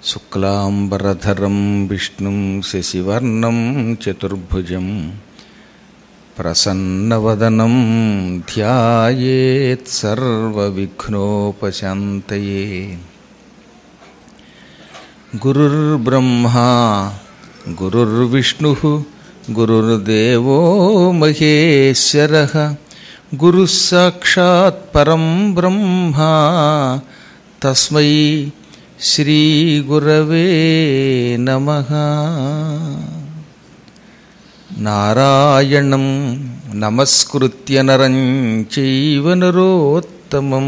శుక్లాంబరధరం విష్ణుం శశివర్ణం చతుర్భుజం ప్రసన్నవదనం ధ్యాయేత్ సర్వవిఘ్నోపశాంతయే గురుర్బ్రహ్మా గురుర్విష్ణు గురుర్దేవో మహేశ్వర గురుः సాక్షాత్ పరం బ్రహ్మ తస్మై శ్రీగురవే నమ నారాయణం నమస్కృత్య నరం చైవ నరోత్తమం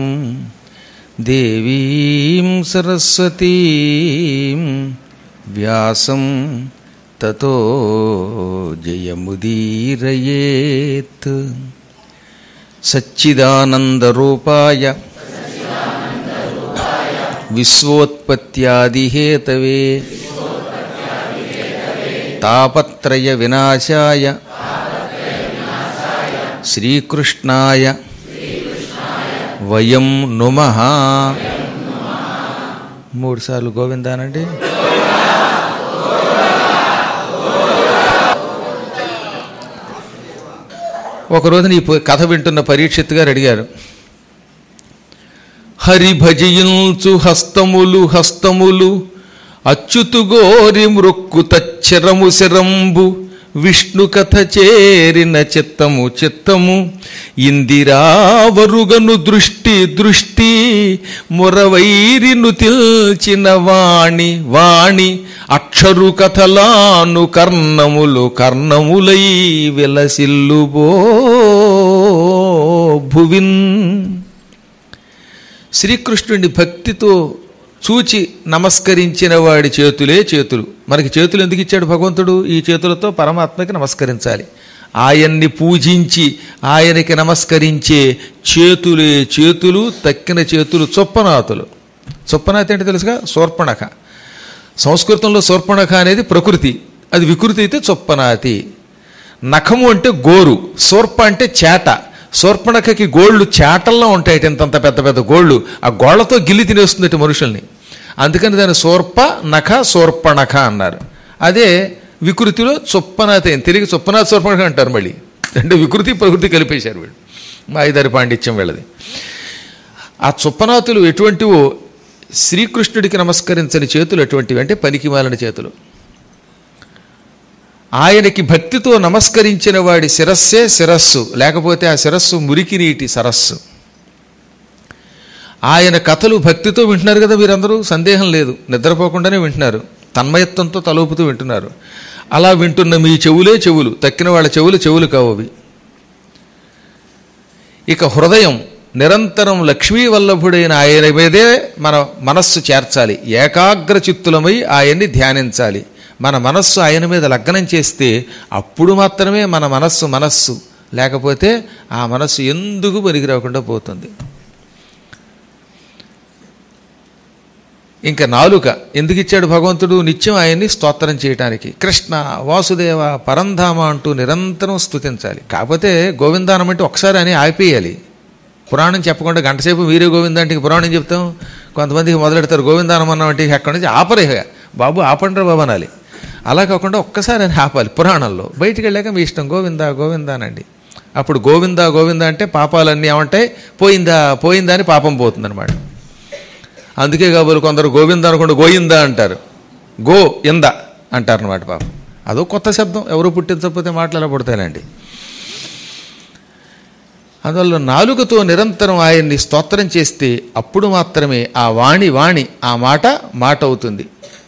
దేవీం సరస్వతీం వ్యాసం తతో జయముదీరయేత్ సచ్చిదానందరూపాయ విశ్వోత్పత్యాదిహేతవే తాపత్రయ వినాశాయ శ్రీకృష్ణాయ వయం నుమ మూడు సార్లు గోవిందానండి ఒక రోజున ఈ కథ వింటున్న పరీక్షిత్ గారు అడిగారు హరి భజించు హస్తములు హస్తములు అచ్యుతు గోరి మృక్కు తచ్చరము శరంబు విష్ణు కథ చేరిన చిత్తము చిత్తము ఇందిరావరుగను దృష్టి దృష్టి మురవైరిను తిల్చిన వాణి వాణి అక్షరు కథలాను కర్ణములు కర్ణములై విలసిల్లుబో భువిన్ శ్రీకృష్ణుడి భక్తితో చూచి నమస్కరించిన వాడి చేతులే చేతులు మనకి చేతులు ఎందుకు ఇచ్చాడు భగవంతుడు ఈ చేతులతో పరమాత్మకి నమస్కరించాలి ఆయన్ని పూజించి ఆయనకి నమస్కరించే చేతులే చేతులు తక్కిన చేతులు చొప్పనాతులు చొప్పనాతి అంటే తెలుసుగా శూర్పణఖ సంస్కృతంలో శూర్పణఖ అనేది ప్రకృతి అది వికృతి అయితే చొప్పనాతి నఖము అంటే గోరు శూర్ప అంటే చేట శూర్పణఖకి గోళ్ళు చేటల్లో ఉంటాయి ఇంతంత పెద్ద పెద్ద గోళ్ళు ఆ గోళ్లతో గిల్లి తినేస్తుంది మనుషుల్ని అందుకని దాన్ని శూర్ప నఖ శూర్పణఖ అన్నారు అదే వికృతిలో చొప్పనాథ తిరిగి చొప్పనాథ శూర్పణఖ అంటారు మళ్ళీ అంటే వికృతి ప్రకృతి కలిపేశారు వీళ్ళు మా ఐదారి పాండిత్యం వీళ్ళది ఆ చొప్పనాథులు ఎటువంటివో శ్రీకృష్ణుడికి నమస్కరించని చేతులు ఎటువంటివి అంటే పనికి మాలిన చేతులు ఆయనకి భక్తితో నమస్కరించిన వాడి శిరస్సే శిరస్సు లేకపోతే ఆ శిరస్సు మురికి నీటి సరస్సు ఆయన కథలు భక్తితో వింటున్నారు కదా మీరందరూ సందేహం లేదు నిద్రపోకుండానే వింటున్నారు తన్మయత్వంతో తలోపుతూ వింటున్నారు అలా వింటున్న మీ చెవులే చెవులు తక్కిన వాళ్ళ చెవులు చెవులు కావవి ఇక హృదయం నిరంతరం లక్ష్మీ వల్లభుడైన ఆయన మీదే మన మనస్సు చేర్చాలి ఏకాగ్ర చిత్తులమై ఆయన్ని ధ్యానించాలి మన మనస్సు ఆయన మీద లగ్నం చేస్తే అప్పుడు మాత్రమే మన మనస్సు మనస్సు లేకపోతే ఆ మనస్సు ఎందుకు పనికి రాకుండా పోతుంది ఇంకా నాలుక ఎందుకు ఇచ్చాడు భగవంతుడు నిత్యం ఆయన్ని స్తోత్రం చేయటానికి కృష్ణ వాసుదేవ పరంధామ అంటూ నిరంతరం స్తుతించాలి కాకపోతే గోవిందానం అంటే ఒకసారి అని ఆపేయాలి పురాణం చెప్పకుండా గంటసేపు మీరే గోవింద అంటే పురాణం చెప్తాం కొంతమందికి మొదలెడతారు గోవిందానం అన్నం అంటే అక్కడి నుంచి ఆపరే బాబు ఆపండ్రా బాబు అనాలి అలా కాకుండా ఒక్కసారి అని ఆపాలి పురాణంలో బయటికి వెళ్ళాక మీ ఇష్టం గోవిందా గోవిందా అనండి అప్పుడు గోవిందా గోవిందా అంటే పాపాలన్నీ ఏమంటాయి పోయిందా పోయిందా అని పాపం పోతుందన్నమాట అందుకే కాబోలు కొందరు గోవింద అనుకుంటే గోయిందా అంటారు గో ఇంద అంటారు అనమాట పాపం అదో కొత్త శబ్దం ఎవరు పుట్టించకపోతే మాటలు ఎలా పుడతాయండి అందువల్ల నాలుగుతో నిరంతరం ఆయన్ని స్తోత్రం చేస్తే అప్పుడు మాత్రమే ఆ వాణి వాణి ఆ మాట మాట అవుతుంది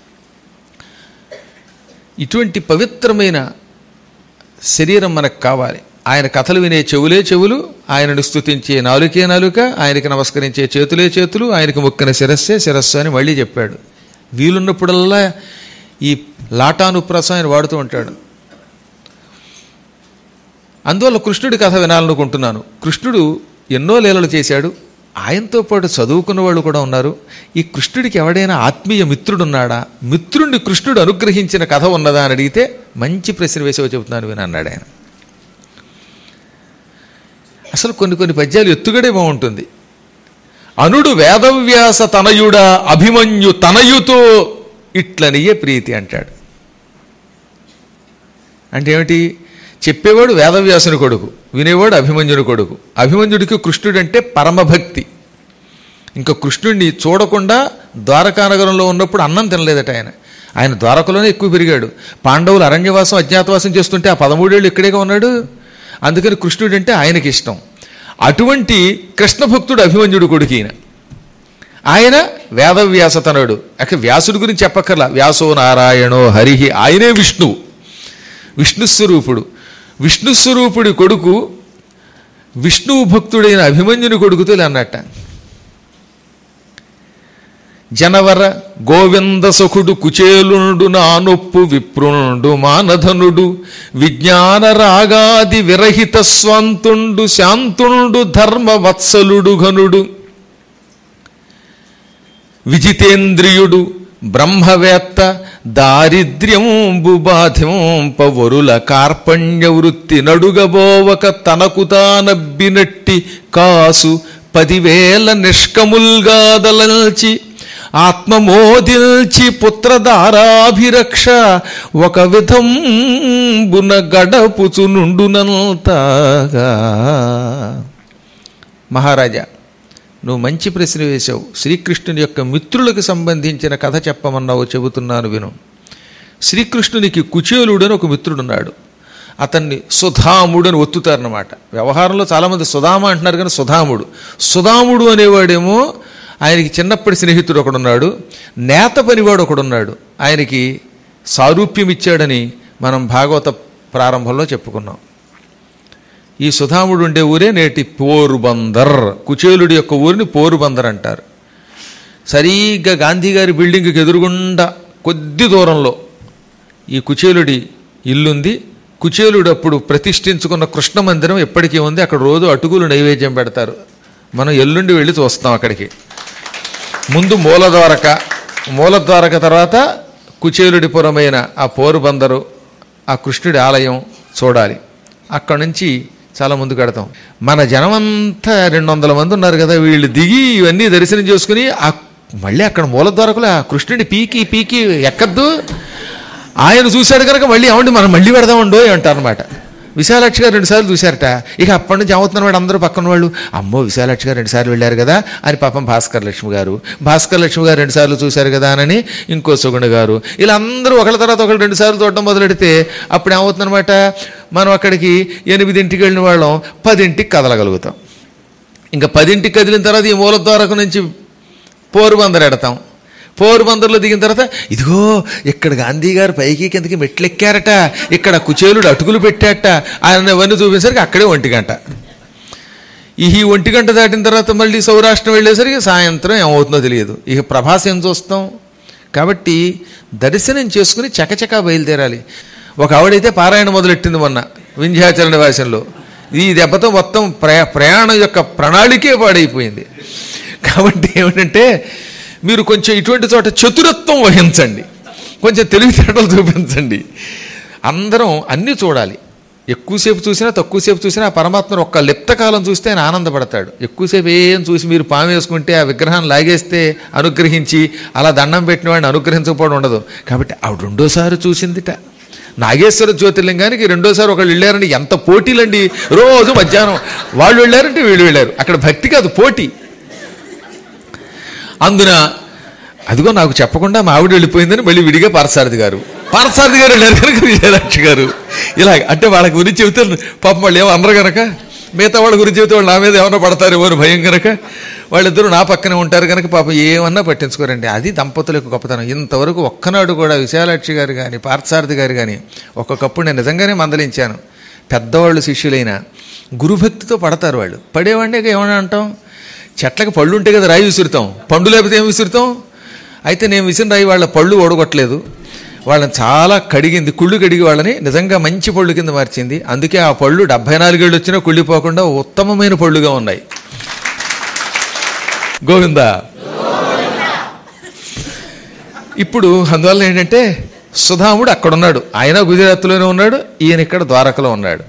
ఇటువంటి పవిత్రమైన శరీరం మనకు కావాలి ఆయన కథలు వినే చెవులే చెవులు ఆయనను స్తుతించే నాలుకే నాలుక ఆయనకి నమస్కరించే చేతులే చేతులు ఆయనకి మొక్కిన శిరస్సే శిరస్సు అని మళ్ళీ చెప్పాడు వీలున్నప్పుడల్లా ఈ లాటానుప్రాసం ఆయన వాడుతూ ఉంటాడు అందువల్ల కృష్ణుడి కథ వినాలనుకుంటున్నాను కృష్ణుడు ఎన్నో లీలలు చేశాడు ఆయనతో పాటు చదువుకున్న వాళ్ళు కూడా ఉన్నారు ఈ కృష్ణుడికి ఎవడైనా ఆత్మీయ మిత్రుడున్నాడా మిత్రుణ్ణి కృష్ణుడు అనుగ్రహించిన కథ ఉన్నదా అని అడిగితే మంచి ప్రశ్న వేసేవో చెబుతున్నాను విని అన్నాడు ఆయన అసలు కొన్ని కొన్ని పద్యాలు ఎత్తుగడే బాగుంటుంది అనుడు వేదవ్యాస తనయుడ అభిమన్యు తనయుతో ఇట్లనియే ప్రీతి అంటాడు అంటే ఏమిటి చెప్పేవాడు వేదవ్యాసుని కొడుకు వినేవాడు అభిమన్యుని కొడుకు అభిమన్యుడికి కృష్ణుడు అంటే పరమభక్తి ఇంకా కృష్ణుడిని చూడకుండా ద్వారకానగరంలో ఉన్నప్పుడు అన్నం తినలేదట ఆయన ఆయన ద్వారకలోనే ఎక్కువ పెరిగాడు పాండవులు అరణ్యవాసం అజ్ఞాతవాసం చేస్తుంటే ఆ పదమూడేళ్ళు ఇక్కడేగా ఉన్నాడు అందుకని కృష్ణుడు అంటే ఆయనకి ఇష్టం అటువంటి కృష్ణ భక్తుడు అభిమన్యుడు కొడుకు ఈయన ఆయన వేదవ్యాసతనుడు అక్కడ వ్యాసుడి గురించి చెప్పక్కర్లా వ్యాసో నారాయణో హరిహి ఆయనే విష్ణువు విష్ణుస్వరూపుడు విష్ణుస్వరూపుడి కొడుకు విష్ణువు భక్తుడైన అభిమన్యుని కొడుకుతో ఇలా అన్నట్ట జనవర గోవింద సఖుడు కుచేలునుడు నానొప్పు విప్రునుడు మానధనుడు విజ్ఞాన రాగాది విరహిత స్వంతుండు శాంతుండు ధర్మ వత్సలుడు ఘనుడు విజితేంద్రియుడు బ్రహ్మవేత్త దారిద్ర్యంబు బాధింపవరుల కార్పణ్య వృత్తి నడుగబోవక తనకు తానబ్బినట్టి కాసు పదివేల నిష్కముల్గాదలల్చి ఆత్మమోదిల్చి పుత్రదారాభిరక్ష ఒక విధంబున గడపుచునుండునంతగా మహారాజా నువ్వు మంచి ప్రశ్న వేశావు శ్రీకృష్ణుని యొక్క మిత్రులకు సంబంధించిన కథ చెప్పమన్నావు చెబుతున్నాను విను శ్రీకృష్ణునికి కుచేలుడు అని ఒక మిత్రుడున్నాడు అతన్ని సుధాముడు అని ఒత్తుతారనమాట వ్యవహారంలో చాలామంది సుధామ అంటున్నారు కానీ సుధాముడు సుధాముడు అనేవాడేమో ఆయనకి చిన్నప్పటి స్నేహితుడు ఒకడున్నాడు నేత పనివాడు ఒకడున్నాడు ఆయనకి సారూప్యం ఇచ్చాడని మనం భాగవత ప్రారంభంలో చెప్పుకున్నాం ఈ సుధాముడు ఉండే ఊరే నేటి పోరుబందర్ కుచేలుడి యొక్క ఊరిని పోరుబందర్ అంటారు సరిగ్గా గాంధీ గారి బిల్డింగ్కి ఎదురుగుండా కొద్ది దూరంలో ఈ కుచేలుడి ఇల్లుంది కుచేలుడు అప్పుడు ప్రతిష్ఠించుకున్న కృష్ణ మందిరం ఎప్పటికీ ఉంది అక్కడ రోజు అటుకులు నైవేద్యం పెడతారు మనం ఎల్లుండి వెళ్ళి చూస్తాం అక్కడికి ముందు మూలద్వారక మూలద్వారక తర్వాత కుచేలుడిపురమైన ఆ పోరుబందరు ఆ కృష్ణుడి ఆలయం చూడాలి అక్కడి నుంచి చాలా ముందు కడతాం మన జనమంతా రెండు వందల మంది ఉన్నారు కదా వీళ్ళు దిగి ఇవన్నీ దర్శనం చేసుకుని ఆ మళ్ళీ అక్కడ మూలద్వారకులు ఆ కృష్ణుడి పీకి పీకి ఎక్కద్దు ఆయన చూశాడు కనుక మళ్ళీ ఏమండి మనం మళ్ళీ పెడదామండో అంటారనమాట విశాలాక్షి గారు రెండుసార్లు చూశారట ఇక అప్పటి నుంచి అవుతున్న వాడు అందరూ పక్కన వాళ్ళు అమ్మో విశాలాక్షి గారు రెండుసార్లు వెళ్ళారు కదా అని పాపం భాస్కర్ లక్ష్మి గారు భాస్కర్ లక్ష్మి గారు రెండుసార్లు చూశారు కదా అని ఇంకో సుగుణ గారు ఇలా అందరూ ఒకళ్ళ తర్వాత ఒకళ్ళు రెండుసార్లు చూడటం మొదలెడితే అప్పుడు ఏమవుతుందన్నమాట మనం అక్కడికి ఎనిమిదింటికి వెళ్ళిన వాళ్ళం పదింటికి కదలగలుగుతాం ఇంకా పదింటికి కదిలిన తర్వాత ఈ మూల ద్వారకు నుంచి పోరుబందరు ఎడతాం పోరుబందర్లో దిగిన తర్వాత ఇదిగో ఇక్కడ గాంధీ గారు పైకి కిందకి మెట్లెక్కారట ఇక్కడ కుచేలుడు అటుకులు పెట్టాట ఆయన అవన్నీ చూపించరికి అక్కడే ఒంటి గంట ఈ ఒంటి గంట దాటిన తర్వాత మళ్ళీ సౌరాష్ట్రం వెళ్ళేసరికి సాయంత్రం ఏమవుతుందో తెలియదు ఇక ప్రభాస్ ఏం చూస్తాం కాబట్టి దర్శనం చేసుకుని చకచకా బయలుదేరాలి ఒక ఆవిడైతే పారాయణ మొదలెట్టింది మొన్న వింధ్యాచరణ వాసంలో ఈ దెబ్బతో మొత్తం ప్రయా ప్రయాణం యొక్క ప్రణాళికే పాడైపోయింది కాబట్టి ఏమిటంటే మీరు కొంచెం ఇటువంటి చోట చతురత్వం వహించండి కొంచెం తెలివితేటలు చూపించండి అందరం అన్నీ చూడాలి ఎక్కువసేపు చూసినా తక్కువసేపు చూసినా ఆ పరమాత్మను ఒక్క లిప్తకాలం చూస్తే ఆయన ఆనందపడతాడు ఎక్కువసేపు ఏం చూసి మీరు పాము వేసుకుంటే ఆ విగ్రహాన్ని లాగేస్తే అనుగ్రహించి అలా దండం పెట్టిన వాడిని అనుగ్రహించకపోవడం ఉండదు కాబట్టి ఆవిడ రెండోసారి చూసిందిట నాగేశ్వర జ్యోతిర్లింగానికి రెండోసారి ఒకళ్ళు వెళ్ళారండి ఎంత పోటీలండి రోజు మధ్యాహ్నం వాళ్ళు వెళ్ళారంటే వీళ్ళు వెళ్ళారు అక్కడ భక్తి కాదు పోటీ అందున అదిగో నాకు చెప్పకుండా మా ఆవిడ వెళ్ళిపోయిందని మళ్ళీ విడిగా పారసారథి గారు పారసారథి గారు వెళ్ళారు కనుక విజయలక్ష్మి గారు ఇలా అంటే వాళ్ళ గురించి చెబితే పాపం వాళ్ళు ఏమో అనరు కనుక మిగతా వాళ్ళ గురించి చెబితే వాళ్ళు నా మీద ఏమన్నా పడతారేమో అని భయం కనుక వాళ్ళిద్దరూ నా పక్కనే ఉంటారు కనుక పాపం ఏమన్నా పట్టించుకోరండి అది దంపతులకు గొప్పతనం ఇంతవరకు ఒక్కనాడు కూడా విశాలాక్షి గారు కానీ పార్థసారథి గారు కానీ ఒక్కొక్కప్పుడు నేను నిజంగానే మందలించాను పెద్దవాళ్ళు శిష్యులైన గురుభక్తితో పడతారు వాళ్ళు పడేవాడిని ఏమన్నా అంటాం చెట్లకు పళ్ళు ఉంటే కదా రాయి విసురుతాం పండు లేకపోతే ఏం విసురుతాం అయితే నేను విసిరిన రాయి వాళ్ళ పళ్ళు ఓడగొట్టలేదు వాళ్ళని చాలా కడిగింది కుళ్ళు కడిగి వాళ్ళని నిజంగా మంచి పళ్ళు కింద మార్చింది అందుకే ఆ పళ్ళు డెబ్బై నాలుగేళ్ళు వచ్చినా కుళ్ళిపోకుండా ఉత్తమమైన పళ్ళుగా ఉన్నాయి గోవింద ఇప్పుడు అందువల్ల ఏంటంటే సుధాముడు అక్కడ ఉన్నాడు ఆయన గుజరాత్లోనే ఉన్నాడు ఈయన ఇక్కడ ద్వారకలో ఉన్నాడు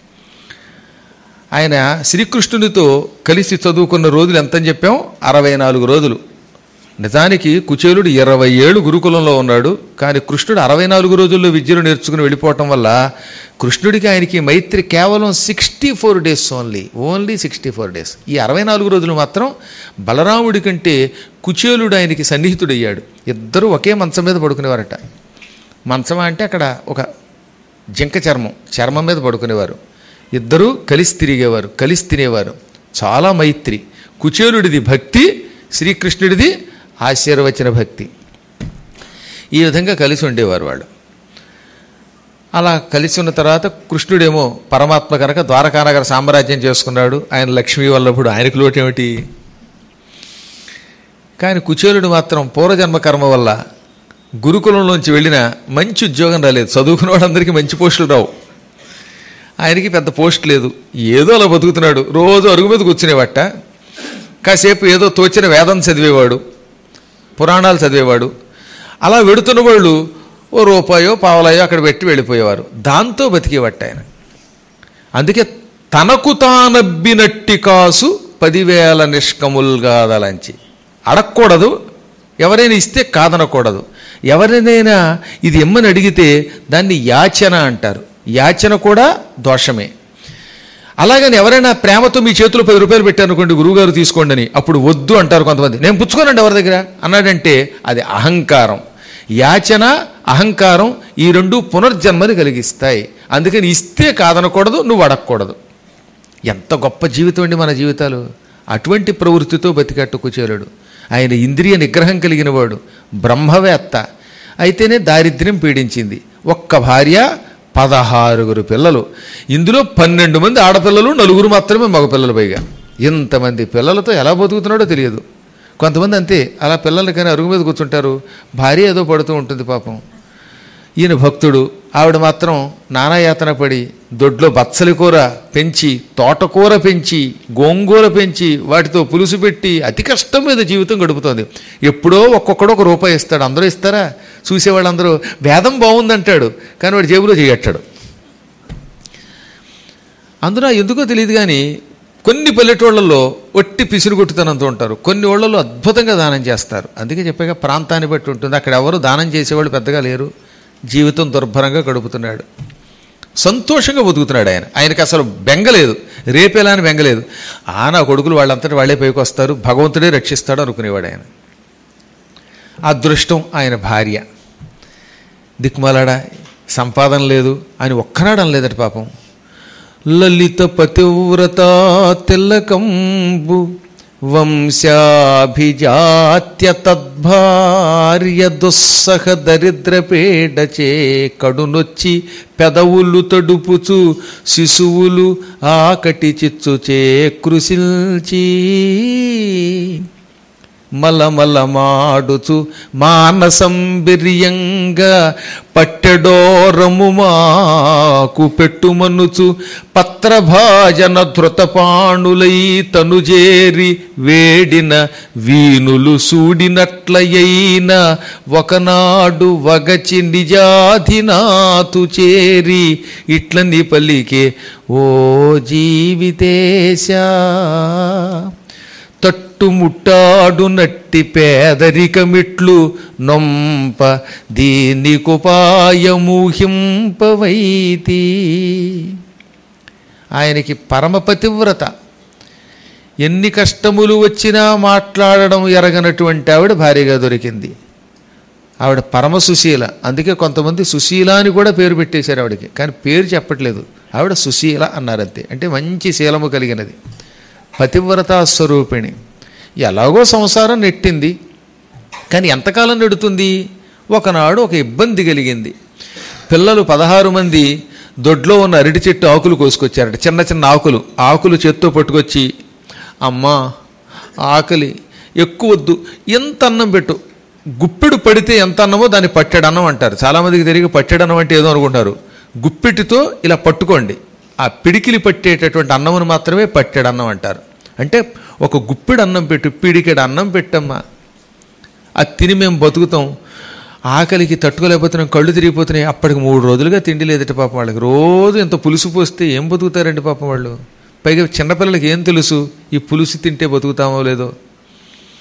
ఆయన శ్రీకృష్ణునితో కలిసి చదువుకున్న రోజులు ఎంతని చెప్పాం అరవై నాలుగు రోజులు నిజానికి కుచేలుడు ఇరవై ఏళ్ళు గురుకులంలో ఉన్నాడు కానీ కృష్ణుడు అరవై నాలుగు రోజుల్లో విద్యను నేర్చుకుని వెళ్ళిపోవటం వల్ల కృష్ణుడికి ఆయనకి మైత్రి కేవలం sixty four days only only sixty four days ఈ అరవై నాలుగు రోజులు మాత్రం బలరాముడి కంటే కుచేలుడు ఆయనకి సన్నిహితుడయ్యాడు ఇద్దరూ ఒకే మంచం మీద పడుకునేవారట మంచం అంటే అక్కడ ఒక జింక చర్మం చర్మం మీద పడుకునేవారు ఇద్దరూ కలిసి తిరిగేవారు కలిసి తినేవారు చాలా మైత్రి కుచేలుడిది భక్తి శ్రీకృష్ణుడిది ఆశీర్వచన భక్తి ఈ విధంగా కలిసి ఉండేవారు వాళ్ళు అలా కలిసి ఉన్న తర్వాత కృష్ణుడేమో పరమాత్మ కనుక ద్వారకానగర సామ్రాజ్యం చేసుకున్నాడు ఆయన లక్ష్మీ వల్లభుడు ఆయనకు లోటేమిటి కానీ కుచేలుడు మాత్రం పూర్వజన్మ కర్మ వల్ల గురుకులంలోంచి వెళ్ళిన మంచి ఉద్యోగం రాలేదు చదువుకున్న వాళ్ళందరికీ మంచి పోస్టులు రావు ఆయనకి పెద్ద పోస్ట్ లేదు ఏదో అలా బతుకుతున్నాడు రోజు అరుగు మీద కూర్చునేవట కాసేపు ఏదో తోచిన వేదం చదివేవాడు పురాణాలు చదివేవాడు అలా వెడుతున్న వాళ్ళు ఓ రూపాయో పావలాయో అక్కడ పెట్టి వెళ్ళిపోయేవారు దాంతో బతికేవట్ట ఆయన అందుకే తనకు తానబ్బినట్టి కాసు పదివేల నిష్కముల్గాదలంచి అడగకూడదు ఎవరైనా ఇస్తే కాదనకూడదు ఎవరినైనా ఇది ఇమ్మని అడిగితే దాన్ని యాచన అంటారు యాచన కూడా దోషమే అలాగని ఎవరైనా ప్రేమతో మీ చేతిలో పది రూపాయలు పెట్టారనుకోండి గురువుగారు తీసుకోండి అని అప్పుడు వద్దు అంటారు కొంతమంది నేను పుచ్చుకోనండి ఎవరి దగ్గర అన్నాడంటే అది అహంకారం యాచన అహంకారం ఈ రెండు పునర్జన్మని కలిగిస్తాయి అందుకని ఇస్తే కాదనకూడదు నువ్వు అడగకూడదు ఎంత గొప్ప జీవితం అండి మన జీవితాలు అటువంటి ప్రవృత్తితో బతికట్టు కుచేలుడు ఆయన ఇంద్రియ నిగ్రహం కలిగిన వాడు బ్రహ్మవేత్త అయితేనే దారిద్ర్యం పీడించింది ఒక్క భార్య పదహారుగురు పిల్లలు ఇందులో పన్నెండు మంది ఆడపిల్లలు నలుగురు మాత్రమే మగపిల్లలు పైగా ఇంతమంది పిల్లలతో ఎలా బతుకుతున్నాడో తెలియదు కొంతమంది అంతే అలా పిల్లలు కానీ అరుగు మీద కూర్చుంటారు భార్య ఏదో పడుతూ ఉంటుంది పాపం ఈయన భక్తుడు ఆవిడ మాత్రం నానాయాతన పడి దొడ్లో బచ్చలి కూర పెంచి తోటకూర పెంచి గోంగూర పెంచి వాటితో పులుసు పెట్టి అతి కష్టం మీద జీవితం గడుపుతోంది ఎప్పుడో ఒక్కొక్కడో ఒక రూపాయి ఇస్తాడు అందరూ ఇస్తారా చూసేవాళ్ళందరూ వేదం బాగుందంటాడు కానీ వాడు జేబులో చేయట్టాడు అందున ఎందుకో తెలియదు కానీ కొన్ని పల్లెటూళ్ళల్లో ఒట్టి పిసిరు కొట్టుతనంతో ఉంటారు కొన్ని ఊళ్ళలో అద్భుతంగా దానం చేస్తారు అందుకే చెప్పాక ప్రాంతాన్ని బట్టి ఉంటుంది అక్కడ ఎవరు దానం చేసేవాళ్ళు పెద్దగా లేరు జీవితం దుర్భరంగా గడుపుతున్నాడు సంతోషంగా బతుకుతున్నాడు ఆయన ఆయనకి అసలు బెంగలేదు రేపేలా అని బెంగలేదు ఆ నా కొడుకులు వాళ్ళంతటి వాళ్ళే పైకి వస్తారు భగవంతుడే రక్షిస్తాడు అనుకునేవాడు ఆయన అదృష్టం ఆయన భార్య దిక్కుమాలాడా సంపాదన లేదు అని ఒక్కనాడం లేదట పాపం లలిత పతివ్రత తిలకంబు వంశాభిజాత్య తద్భార్య దుస్సహ దరిద్రపేడచే కడునొచ్చి పెదవులు తడుపుచు శిశువులు ఆకటి చిచ్చుచే కృషిల్చి మలమలమాడుచు మానసంబిర్యంగా పట్టెడోరము మాకు పెట్టుమనుచు పత్రభాజన ధృతపాణులై తనుజేరి వేడిన వీనులు సూడినట్లయైన ఒకనాడు వగచి నిజాధినాతు చేరి ఇట్లని పలికే ఓ జీవితేశా తట్టుముట్టాడు నట్టి పేదరికమిట్లు నొంప దీనికుపాయమూహింపవైతి ఆయనకి పరమపతివ్రత ఎన్ని కష్టములు వచ్చినా మాట్లాడడం ఎరగనటువంటి ఆవిడ భార్యగా దొరికింది ఆవిడ పరమ సుశీల అందుకే కొంతమంది సుశీల అని కూడా పేరు పెట్టేశారు ఆవిడకి కానీ పేరు చెప్పట్లేదు ఆవిడ సుశీల అన్నారంతే అంటే మంచి శీలము కలిగినది పతివ్రతా స్వరూపిణి ఎలాగో సంసారం నెట్టింది కానీ ఎంతకాలం నెడుతుంది ఒకనాడు ఒక ఇబ్బంది కలిగింది పిల్లలు పదహారు మంది దొడ్లో ఉన్న అరటి చెట్టు ఆకులు కోసుకొచ్చారట చిన్న చిన్న ఆకులు ఆకులు చేత్తో పట్టుకొచ్చి అమ్మా ఆకలి ఎక్కువ వద్దు ఎంత అన్నం పెట్టు గుప్పెడు పడితే ఎంత అన్నమో దాన్ని పట్టెడన్నం అంటారు చాలామందికి తెలియక పట్టెడన్నం అంటే ఏదో అనుకుంటారు గుప్పెటితో ఇలా పట్టుకోండి ఆ పిడికిలి పట్టేటటువంటి అన్నమును మాత్రమే పట్టెడన్నం అంటారు అంటే ఒక గుప్పెడు అన్నం పెట్టు పిడికెడు అన్నం పెట్టమ్మా అది తిని మేము బతుకుతాం ఆకలికి తట్టుకోలేకపోతున్నాం కళ్ళు తిరిగిపోతున్నాయి అప్పటికి మూడు రోజులుగా తిండి లేదట పాపం వాళ్ళకి రోజు ఎంత పులుసు పోస్తే ఏం బతుకుతారండి పాపం వాళ్ళు పైగా చిన్నపిల్లలకి ఏం తెలుసు ఈ పులుసు తింటే బతుకుతామో లేదో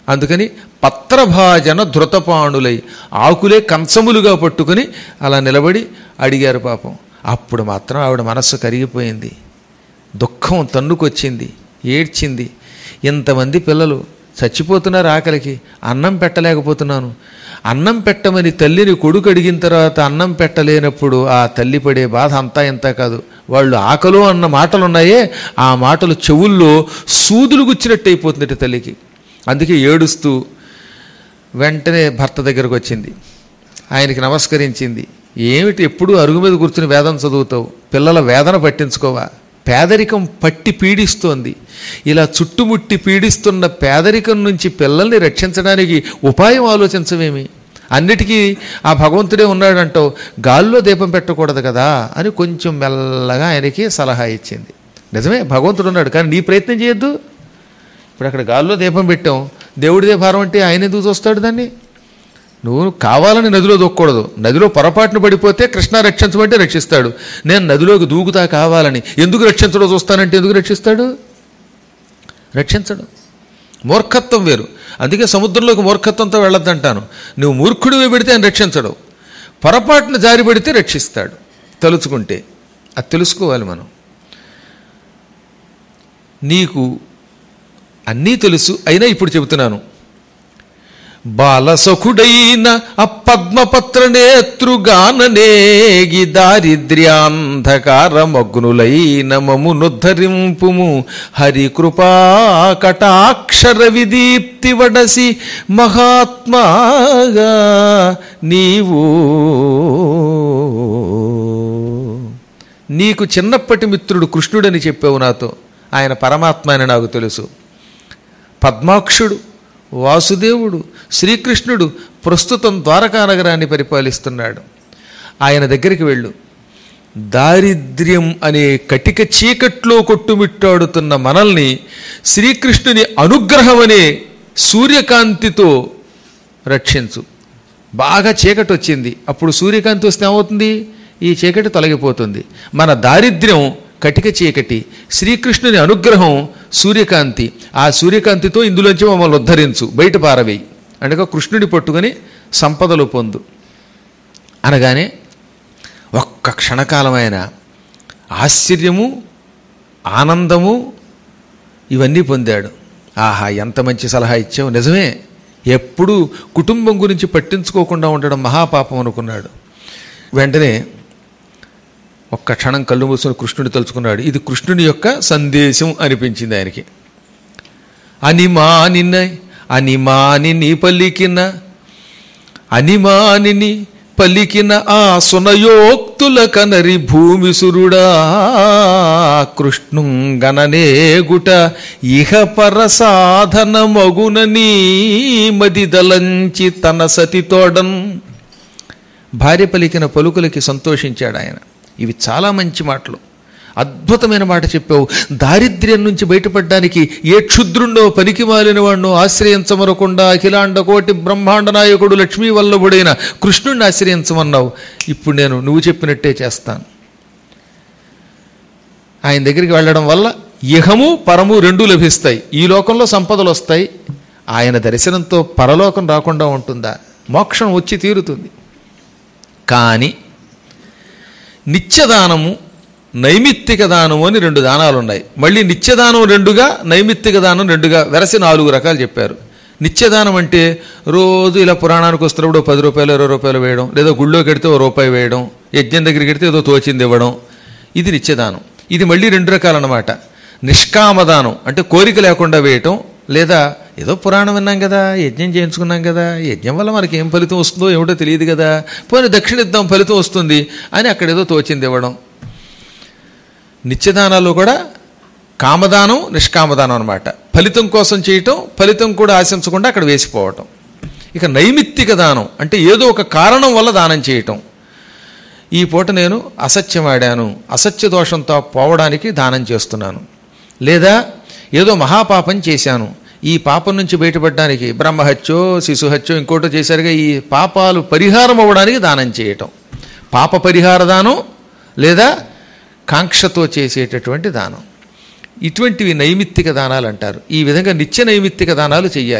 అందుకని పత్రభాజన ధృతపాణులై ఆకులే కంచములుగా పట్టుకుని అలా నిలబడి అడిగారు పాపం అప్పుడు మాత్రం ఆవిడ మనస్సు కరిగిపోయింది దుఃఖం తన్నుకొచ్చింది ఏడ్చింది ఇంతమంది పిల్లలు చచ్చిపోతున్నారు ఆకలికి అన్నం పెట్టలేకపోతున్నాను అన్నం పెట్టమని తల్లిని కొడుకు అడిగిన తర్వాత అన్నం పెట్టలేనప్పుడు ఆ తల్లి పడే బాధ అంతా ఇంత కాదు వాళ్ళు ఆకలు అన్న మాటలు ఉన్నాయే ఆ మాటలు చెవుల్లో సూదులు గుచ్చినట్టు అయిపోతుంది తల్లికి అందుకే ఏడుస్తూ వెంటనే భర్త దగ్గరకు వచ్చింది ఆయనకి నమస్కరించింది ఏమిటి ఎప్పుడు అరుగు మీద కూర్చుని వేదన చదువుతావు పిల్లల వేదన పట్టించుకోవా పేదరికం పట్టి పీడిస్తోంది ఇలా చుట్టుముట్టి పీడిస్తున్న పేదరికం నుంచి పిల్లల్ని రక్షించడానికి ఉపాయం ఆలోచించవేమి అన్నిటికీ ఆ భగవంతుడే ఉన్నాడంటావు గాల్లో దీపం పెట్టకూడదు కదా అని కొంచెం మెల్లగా ఆయనకి సలహా ఇచ్చింది నిజమే భగవంతుడు ఉన్నాడు కానీ నీ ప్రయత్నం చేయొద్దు ఇప్పుడు అక్కడ గాల్లో దీపం పెట్టాం దేవుడిదే భారం అంటే ఆయన ఎందుకు చూస్తాడు దాన్ని నువ్వు కావాలని నదిలో దూకూడదు నదిలో పొరపాటున పడిపోతే కృష్ణ రక్షించమంటే రక్షిస్తాడు నేను నదిలోకి దూకుతా కావాలని ఎందుకు రక్షించడో చూస్తానంటే ఎందుకు రక్షిస్తాడు రక్షించడు మూర్ఖత్వం వేరు అందుకే సముద్రంలోకి మూర్ఖత్వంతో వెళ్ళొద్దంటాను నువ్వు మూర్ఖుడివి పెడితే ఆయన రక్షించడు పొరపాటున జారి పడితే రక్షిస్తాడు తలుచుకుంటే అది తెలుసుకోవాలి మనం నీకు అన్నీ తెలుసు అయినా ఇప్పుడు చెబుతున్నాను బాలసఖుడైన అపద్మపత్ర నేతృగాననేగి దారిద్ర్యాంధకారమగ్నులైన మమునుద్ధరింపుము హరికృపా కటాక్షర విదీప్తి వడసి మహాత్మాగా నీవు నీకు చిన్నప్పటి మిత్రుడు కృష్ణుడని చెప్పావు నాతో ఆయన పరమాత్మ అని నాకు తెలుసు పద్మాక్షుడు వాసుదేవుడు శ్రీకృష్ణుడు ప్రస్తుతం ద్వారకా నగరాన్ని పరిపాలిస్తున్నాడు ఆయన దగ్గరికి వెళ్ళు దారిద్ర్యం అనే కటిక చీకట్లో కొట్టుమిట్టాడుతున్న మనల్ని శ్రీకృష్ణుని అనుగ్రహం అనే సూర్యకాంతితో రక్షించు బాగా చీకటి వచ్చింది అప్పుడు సూర్యకాంతి వస్తే ఏమవుతుంది ఈ చీకటి తొలగిపోతుంది మన దారిద్ర్యం కటిక చీకటి శ్రీకృష్ణుని అనుగ్రహం సూర్యకాంతి ఆ సూర్యకాంతితో ఇందులోంచి మమ్మల్ని ఉద్ధరించు బయట పారవేయి అనగా కృష్ణుని పట్టుకొని సంపదలు పొందు అనగానే ఒక్క క్షణకాలమైన ఆశ్చర్యము ఆనందము ఇవన్నీ పొందాడు ఆహా ఎంత మంచి సలహా ఇచ్చావు నిజమే ఎప్పుడూ కుటుంబం గురించి పట్టించుకోకుండా ఉండడం మహాపాపం అనుకున్నాడు వెంటనే ఒక్క క్షణం కళ్ళు మూసుకొని కృష్ణుని తలుచుకున్నాడు ఇది కృష్ణుని యొక్క సందేశం అనిపించింది ఆయనకి అనిమానిన అనిమానిని పలికిన అనిమానిని పలికిన ఆ సునయోక్తుల కనరి భూమిసురుడా కృష్ణుంగననేగుట ఇహ పర సాధన మగుననీ మదిదలంచి తన సతితోడన్ భార్య పలికిన పలుకులకి సంతోషించాడు ఆయన ఇవి చాలా మంచి మాటలు అద్భుతమైన మాట చెప్పావు దారిద్ర్యం నుంచి బయటపడడానికి ఏ క్షుద్రుండో పనికి మాలిన వాడినో ఆశ్రయించమనకుండా అఖిలాండ కోటి బ్రహ్మాండ నాయకుడు లక్ష్మీ వల్లభుడైన కృష్ణుడిని ఆశ్రయించమన్నావు ఇప్పుడు నేను నువ్వు చెప్పినట్టే చేస్తాను ఆయన దగ్గరికి వెళ్ళడం వల్ల ఇహము పరము రెండూ లభిస్తాయి ఈ లోకంలో సంపదలు వస్తాయి ఆయన దర్శనంతో పరలోకం రాకుండా ఉంటుందా మోక్షం వచ్చి తీరుతుంది కానీ నిత్యదానము నైమిత్తిక దానము అని రెండు దానాలు ఉన్నాయి మళ్ళీ నిత్యదానం రెండుగా నైమిత్తిక దానం రెండుగా వెరసి నాలుగు రకాలు చెప్పారు నిత్యదానం అంటే రోజు ఇలా పురాణానికి వస్తున్నప్పుడు పది రూపాయలు ఇరవై రూపాయలు వేయడం లేదా గుళ్ళోకి వెడితే ఓ రూపాయి వేయడం యజ్ఞం దగ్గరికి వెడితే ఏదో తోచింది ఇవ్వడం ఇది నిత్యదానం ఇది మళ్ళీ రెండు రకాలన్నమాట నిష్కామదానం అంటే కోరిక లేకుండా వేయటం లేదా ఏదో పురాణం విన్నాం కదా యజ్ఞం చేయించుకున్నాం కదా యజ్ఞం వల్ల మనకి ఏం ఫలితం వస్తుందో ఏమిటో తెలియదు కదా పోనీ దక్షిణ ఇద్దాం ఫలితం వస్తుంది అని అక్కడ ఏదో తోచింది ఇవ్వడం నిత్యదానాల్లో కూడా కామదానం నిష్కామదానం అనమాట ఫలితం కోసం చేయటం ఫలితం కూడా ఆశించకుండా అక్కడ వేసిపోవటం ఇక నైమిత్తిక దానం అంటే ఏదో ఒక కారణం వల్ల దానం చేయటం ఈ పూట నేను అసత్యం ఆడాను అసత్య దోషంతో పోవడానికి దానం చేస్తున్నాను లేదా ఏదో మహాపాపం చేశాను ఈ పాపం నుంచి బయటపడడానికి బ్రహ్మహత్యో శిశుహత్యో ఇంకోటో చేశారుగా ఈ పాపాలు పరిహారం అవ్వడానికి దానం చేయటం పాప పరిహార దానం లేదా కాంక్షతో చేసేటటువంటి దానం ఇటువంటివి నైమిత్తిక దానాలు అంటారు ఈ విధంగా నిత్య నైమిత్తిక దానాలు చెయ్యాలి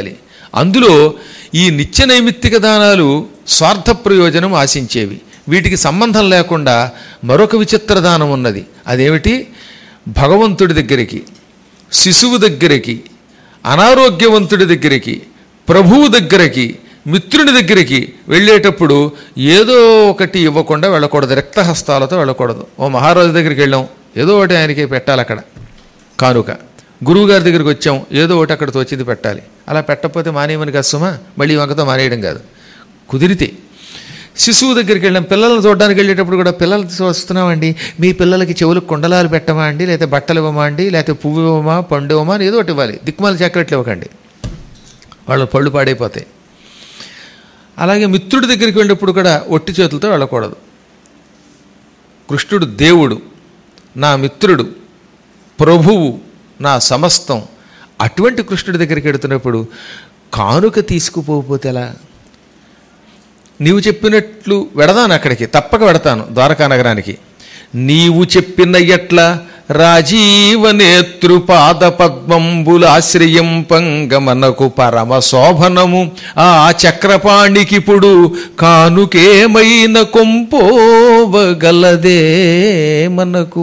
అందులో ఈ నిత్య నైమిత్తిక దానాలు స్వార్థ ప్రయోజనం ఆశించేవి వీటికి సంబంధం లేకుండా మరొక విచిత్ర దానం ఉన్నది అదేమిటి భగవంతుడి దగ్గరికి శిశువు దగ్గరికి అనారోగ్యవంతుడి దగ్గరికి ప్రభువు దగ్గరికి మిత్రుడి దగ్గరికి వెళ్ళేటప్పుడు ఏదో ఒకటి ఇవ్వకుండా వెళ్ళకూడదు రక్తహస్తాలతో వెళ్ళకూడదు ఓ మహారాజు దగ్గరికి వెళ్ళాం ఏదో ఒకటి ఆయనకి పెట్టాలి అక్కడ కానుక గురువుగారి దగ్గరికి వచ్చాం ఏదో ఒకటి అక్కడ తోచింది పెట్టాలి అలా పెట్టకపోతే మానేయమని కష్టమా మళ్ళీ ఈ వంకతో మానేయడం కాదు కుదిరితే శిశువు దగ్గరికి వెళ్ళాం పిల్లలను చూడడానికి వెళ్ళేటప్పుడు కూడా పిల్లలు వస్తున్నామండి మీ పిల్లలకి చెవులకు కుండలాలు పెట్టమా అండి లేకపోతే బట్టలు ఇవ్వమా అండి లేకపోతే పువ్వు ఇవ్వమా పండు ఇవ్వమా అని ఏదో ఒకటి ఇవ్వాలి దిక్కుమాల చాక్లెట్లు ఇవ్వకండి వాళ్ళ పళ్ళు పాడైపోతాయి అలాగే మిత్రుడి దగ్గరికి వెళ్ళినప్పుడు కూడా ఒట్టి చేతులతో వెళ్ళకూడదు కృష్ణుడు దేవుడు నా మిత్రుడు ప్రభువు నా సమస్తం అటువంటి కృష్ణుడి దగ్గరికి వెడుతున్నప్పుడు కానుక తీసుకుపోకపోతే ఎలా నీవు చెప్పినట్లు వెడదాను అక్కడికి తప్పక వెడతాను ద్వారకా నగరానికి నీవు చెప్పిన ఎట్ల రాజీవనేత్రు పాద పద్మంబులాశ్రయింపంగమనకు పరమ శోభనము ఆ చక్రపాణికిప్పుడు కానుకేమైన కొంపోవగలదే మనకు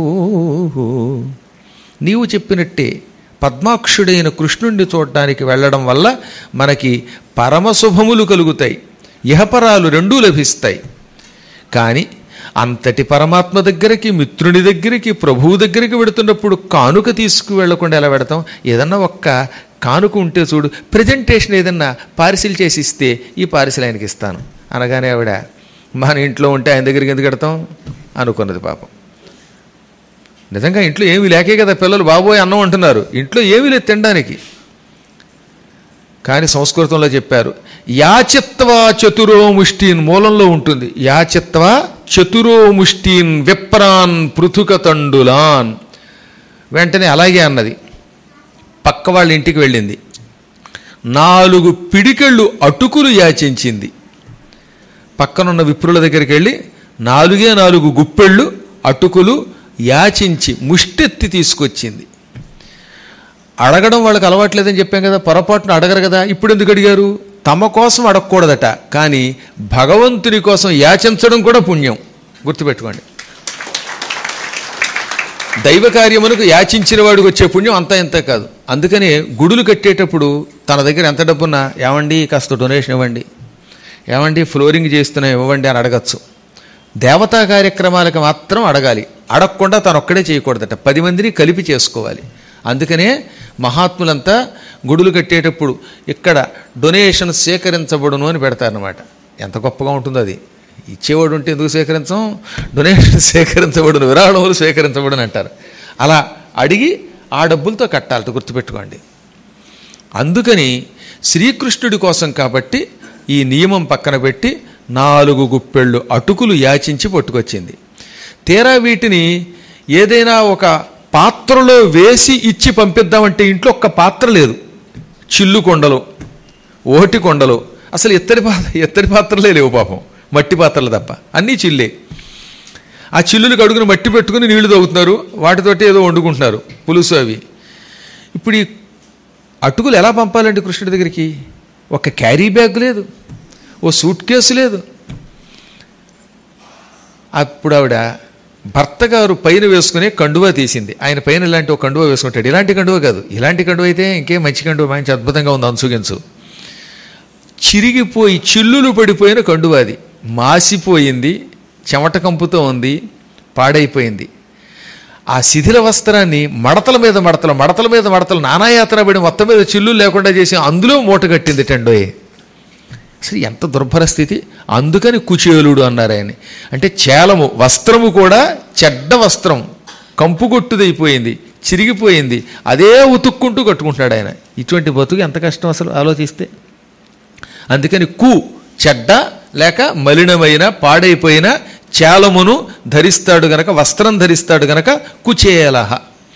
నీవు చెప్పినట్టే పద్మాక్షుడైన కృష్ణుణ్ణి చూడడానికి వెళ్ళడం వల్ల మనకి పరమశుభములు కలుగుతాయి ఇహపరాలు రెండూ లభిస్తాయి కానీ అంతటి పరమాత్మ దగ్గరికి మిత్రుని దగ్గరికి ప్రభువు దగ్గరికి వెడుతున్నప్పుడు కానుక తీసుకువెళ్లకుండా ఎలా పెడతాం ఏదన్నా ఒక్క కానుక ఉంటే చూడు ప్రజెంటేషన్ ఏదన్నా పార్సిల్ చేసి ఇస్తే ఈ పార్సిల్ ఆయనకి ఇస్తాను అనగానే ఆవిడ మన ఇంట్లో ఉంటే ఆయన దగ్గరికి ఎందుకు పెడతాం అనుకున్నది పాపం నిజంగా ఇంట్లో ఏమీ లేకే కదా పిల్లలు బాబోయ్ అన్నం అంటున్నారు ఇంట్లో ఏమీ లేదు తినడానికి కానీ సంస్కృతంలో చెప్పారు యాచిత్వా చతురో ముష్టీన్ మూలంలో ఉంటుంది యాచిత్వా చతురో ముష్టీన్ విప్రాన్ పృథుక తండులాన్ వెంటనే అలాగే అన్నది పక్క వాళ్ళ ఇంటికి వెళ్ళింది నాలుగు పిడికెళ్ళు అటుకులు యాచించింది పక్కనున్న విప్రుల దగ్గరికి వెళ్ళి నాలుగే నాలుగు గుప్పెళ్ళు అటుకులు యాచించి ముష్టెత్తి తీసుకొచ్చింది అడగడం వాళ్ళకి అలవాట్లేదని చెప్పాం కదా పొరపాటున అడగరు కదా ఇప్పుడు ఎందుకు అడిగారు తమ కోసం అడగకూడదట కానీ భగవంతుని కోసం యాచించడం కూడా పుణ్యం గుర్తుపెట్టుకోండి దైవ కార్యములకు యాచించిన వాడికి వచ్చే పుణ్యం అంతా ఇంత కాదు అందుకని గుడులు కట్టేటప్పుడు తన దగ్గర ఎంత డబ్బున్నా ఏమండి కాస్త డొనేషన్ ఇవ్వండి ఏమండి ఫ్లోరింగ్ చేస్తున్నా ఇవ్వండి అని అడగచ్చు దేవతా కార్యక్రమాలకు మాత్రం అడగాలి అడగకుండా తను ఒక్కడే చేయకూడదట పది మందిని కలిపి చేసుకోవాలి అందుకనే మహాత్ములంతా గుడులు కట్టేటప్పుడు ఇక్కడ డొనేషన్ సేకరించబడును అని పెడతారనమాట ఎంత గొప్పగా ఉంటుందో అది ఇచ్చేవాడు ఉంటే ఎందుకు సేకరించం డొనేషన్ సేకరించబడును విరాళములు సేకరించబడును అంటారు అలా అడిగి ఆ డబ్బులతో కట్టాలట గుర్తుపెట్టుకోండి అందుకని శ్రీకృష్ణుడి కోసం కాబట్టి ఈ నియమం పక్కన పెట్టి నాలుగు గుప్పెళ్ళు అటుకులు యాచించి పట్టుకొచ్చింది తీరా వీటిని ఏదైనా ఒక పాత్రలో వేసి ఇచ్చి పంపిద్దామంటే ఇంట్లో ఒక్క పాత్ర లేదు చిల్లు కొండలు ఓటి కొండలు అసలు ఎత్తడి పాత్ర ఎత్తడి పాత్రలే లేవు పాపం మట్టి పాత్రలు తప్ప అన్నీ చిల్లే ఆ చిల్లులకు అడుగుని మట్టి పెట్టుకుని నీళ్లు తాగుతున్నారు వాటితోటి ఏదో వండుకుంటున్నారు పులుసు అవి ఇప్పుడు ఈ అటుకులు ఎలా పంపాలండి కృష్ణుడి దగ్గరికి ఒక క్యారీ బ్యాగ్ లేదు ఓ సూట్ కేసు లేదు అప్పుడు ఆవిడ భర్త గారు పైన వేసుకునే కండువా తీసింది ఆయన పైన ఇలాంటి ఒక కండువా వేసుకుంటాడు ఇలాంటి కండువా కాదు ఇలాంటి కండువ అయితే ఇంకేం మంచి కండువ మంచి అద్భుతంగా ఉంది అంచుగించు చిరిగిపోయి చిల్లులు పడిపోయిన కండువా అది మాసిపోయింది చెమట కంపుతో ఉంది పాడైపోయింది ఆ శిథిల వస్త్రాన్ని మడతల మీద మడతలు మడతల మీద మడతలు నానాయాత్ర పడి మొత్తం మీద చిల్లు లేకుండా చేసి అందులో మూట కట్టింది టెండోయే అసలు ఎంత దుర్భర స్థితి అందుకని కుచేలుడు అన్నారు ఆయన అంటే చేలము వస్త్రము కూడా చెడ్డ వస్త్రం కంపుగొట్టుదైపోయింది చిరిగిపోయింది అదే ఉతుక్కుంటూ కట్టుకుంటున్నాడు ఆయన ఇటువంటి బతుకు ఎంత కష్టం అసలు ఆలోచిస్తే అందుకని కు చెడ్డ లేక మలినమైన పాడైపోయిన చేలమును ధరిస్తాడు గనక వస్త్రం ధరిస్తాడు గనక కుచేలహ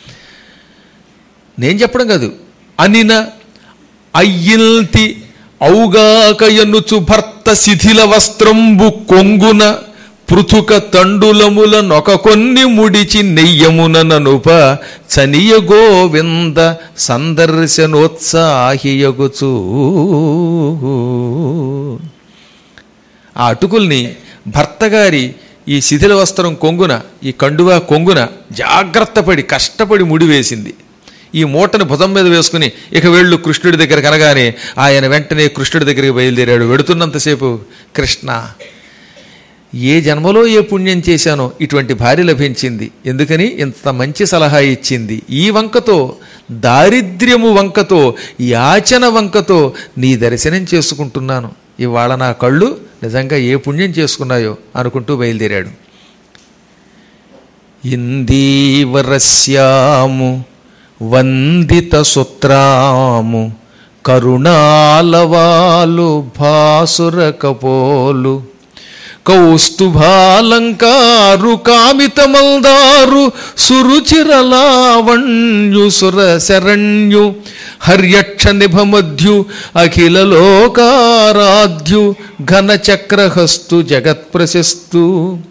నేను చెప్పడం కాదు అనిన అయ్యిల్తి ఔగాక ఎన్నుచు భర్త శిథిల వస్త్రంబు కొంగున పృథుక తండులముల నొక కొన్ని ముడిచి నెయ్యముననుప చనియ గోవింద సందర్శనోత్సాహియగుచూ ఆ అటుకుల్ని భర్తగారి ఈ శిథిల వస్త్రం కొంగున ఈ కండువా కొంగున జాగ్రత్తపడి కష్టపడి ముడివేసింది ఈ మూటని భుజం మీద వేసుకుని ఇక వెళ్ళు కృష్ణుడి దగ్గర కనగానే ఆయన వెంటనే కృష్ణుడి దగ్గరికి బయలుదేరాడు వెడుతున్నంతసేపు కృష్ణ ఏ జన్మలో ఏ పుణ్యం చేశానో ఇటువంటి భార్య లభించింది ఎందుకని ఇంత మంచి సలహా ఇచ్చింది ఈ వంకతో దారిద్ర్యము వంకతో యాచన వంకతో నీ దర్శనం చేసుకుంటున్నాను ఇవాళ నా కళ్ళు నిజంగా ఏ పుణ్యం చేసుకున్నాయో అనుకుంటూ బయలుదేరాడు ఇందీవరస్యాము వందిత సుత్రాము కరుణాలవాలు భాసుర కపోలు కౌస్తుభాలంకారు కామితమల్దారు సురుచిరలావణ్యు సుర శరణ్యు హర్యక్ష నిభమధ్యు అఖిల లోకారాధ్యు ఘన చక్రహస్తు జగత్ప్రశస్తు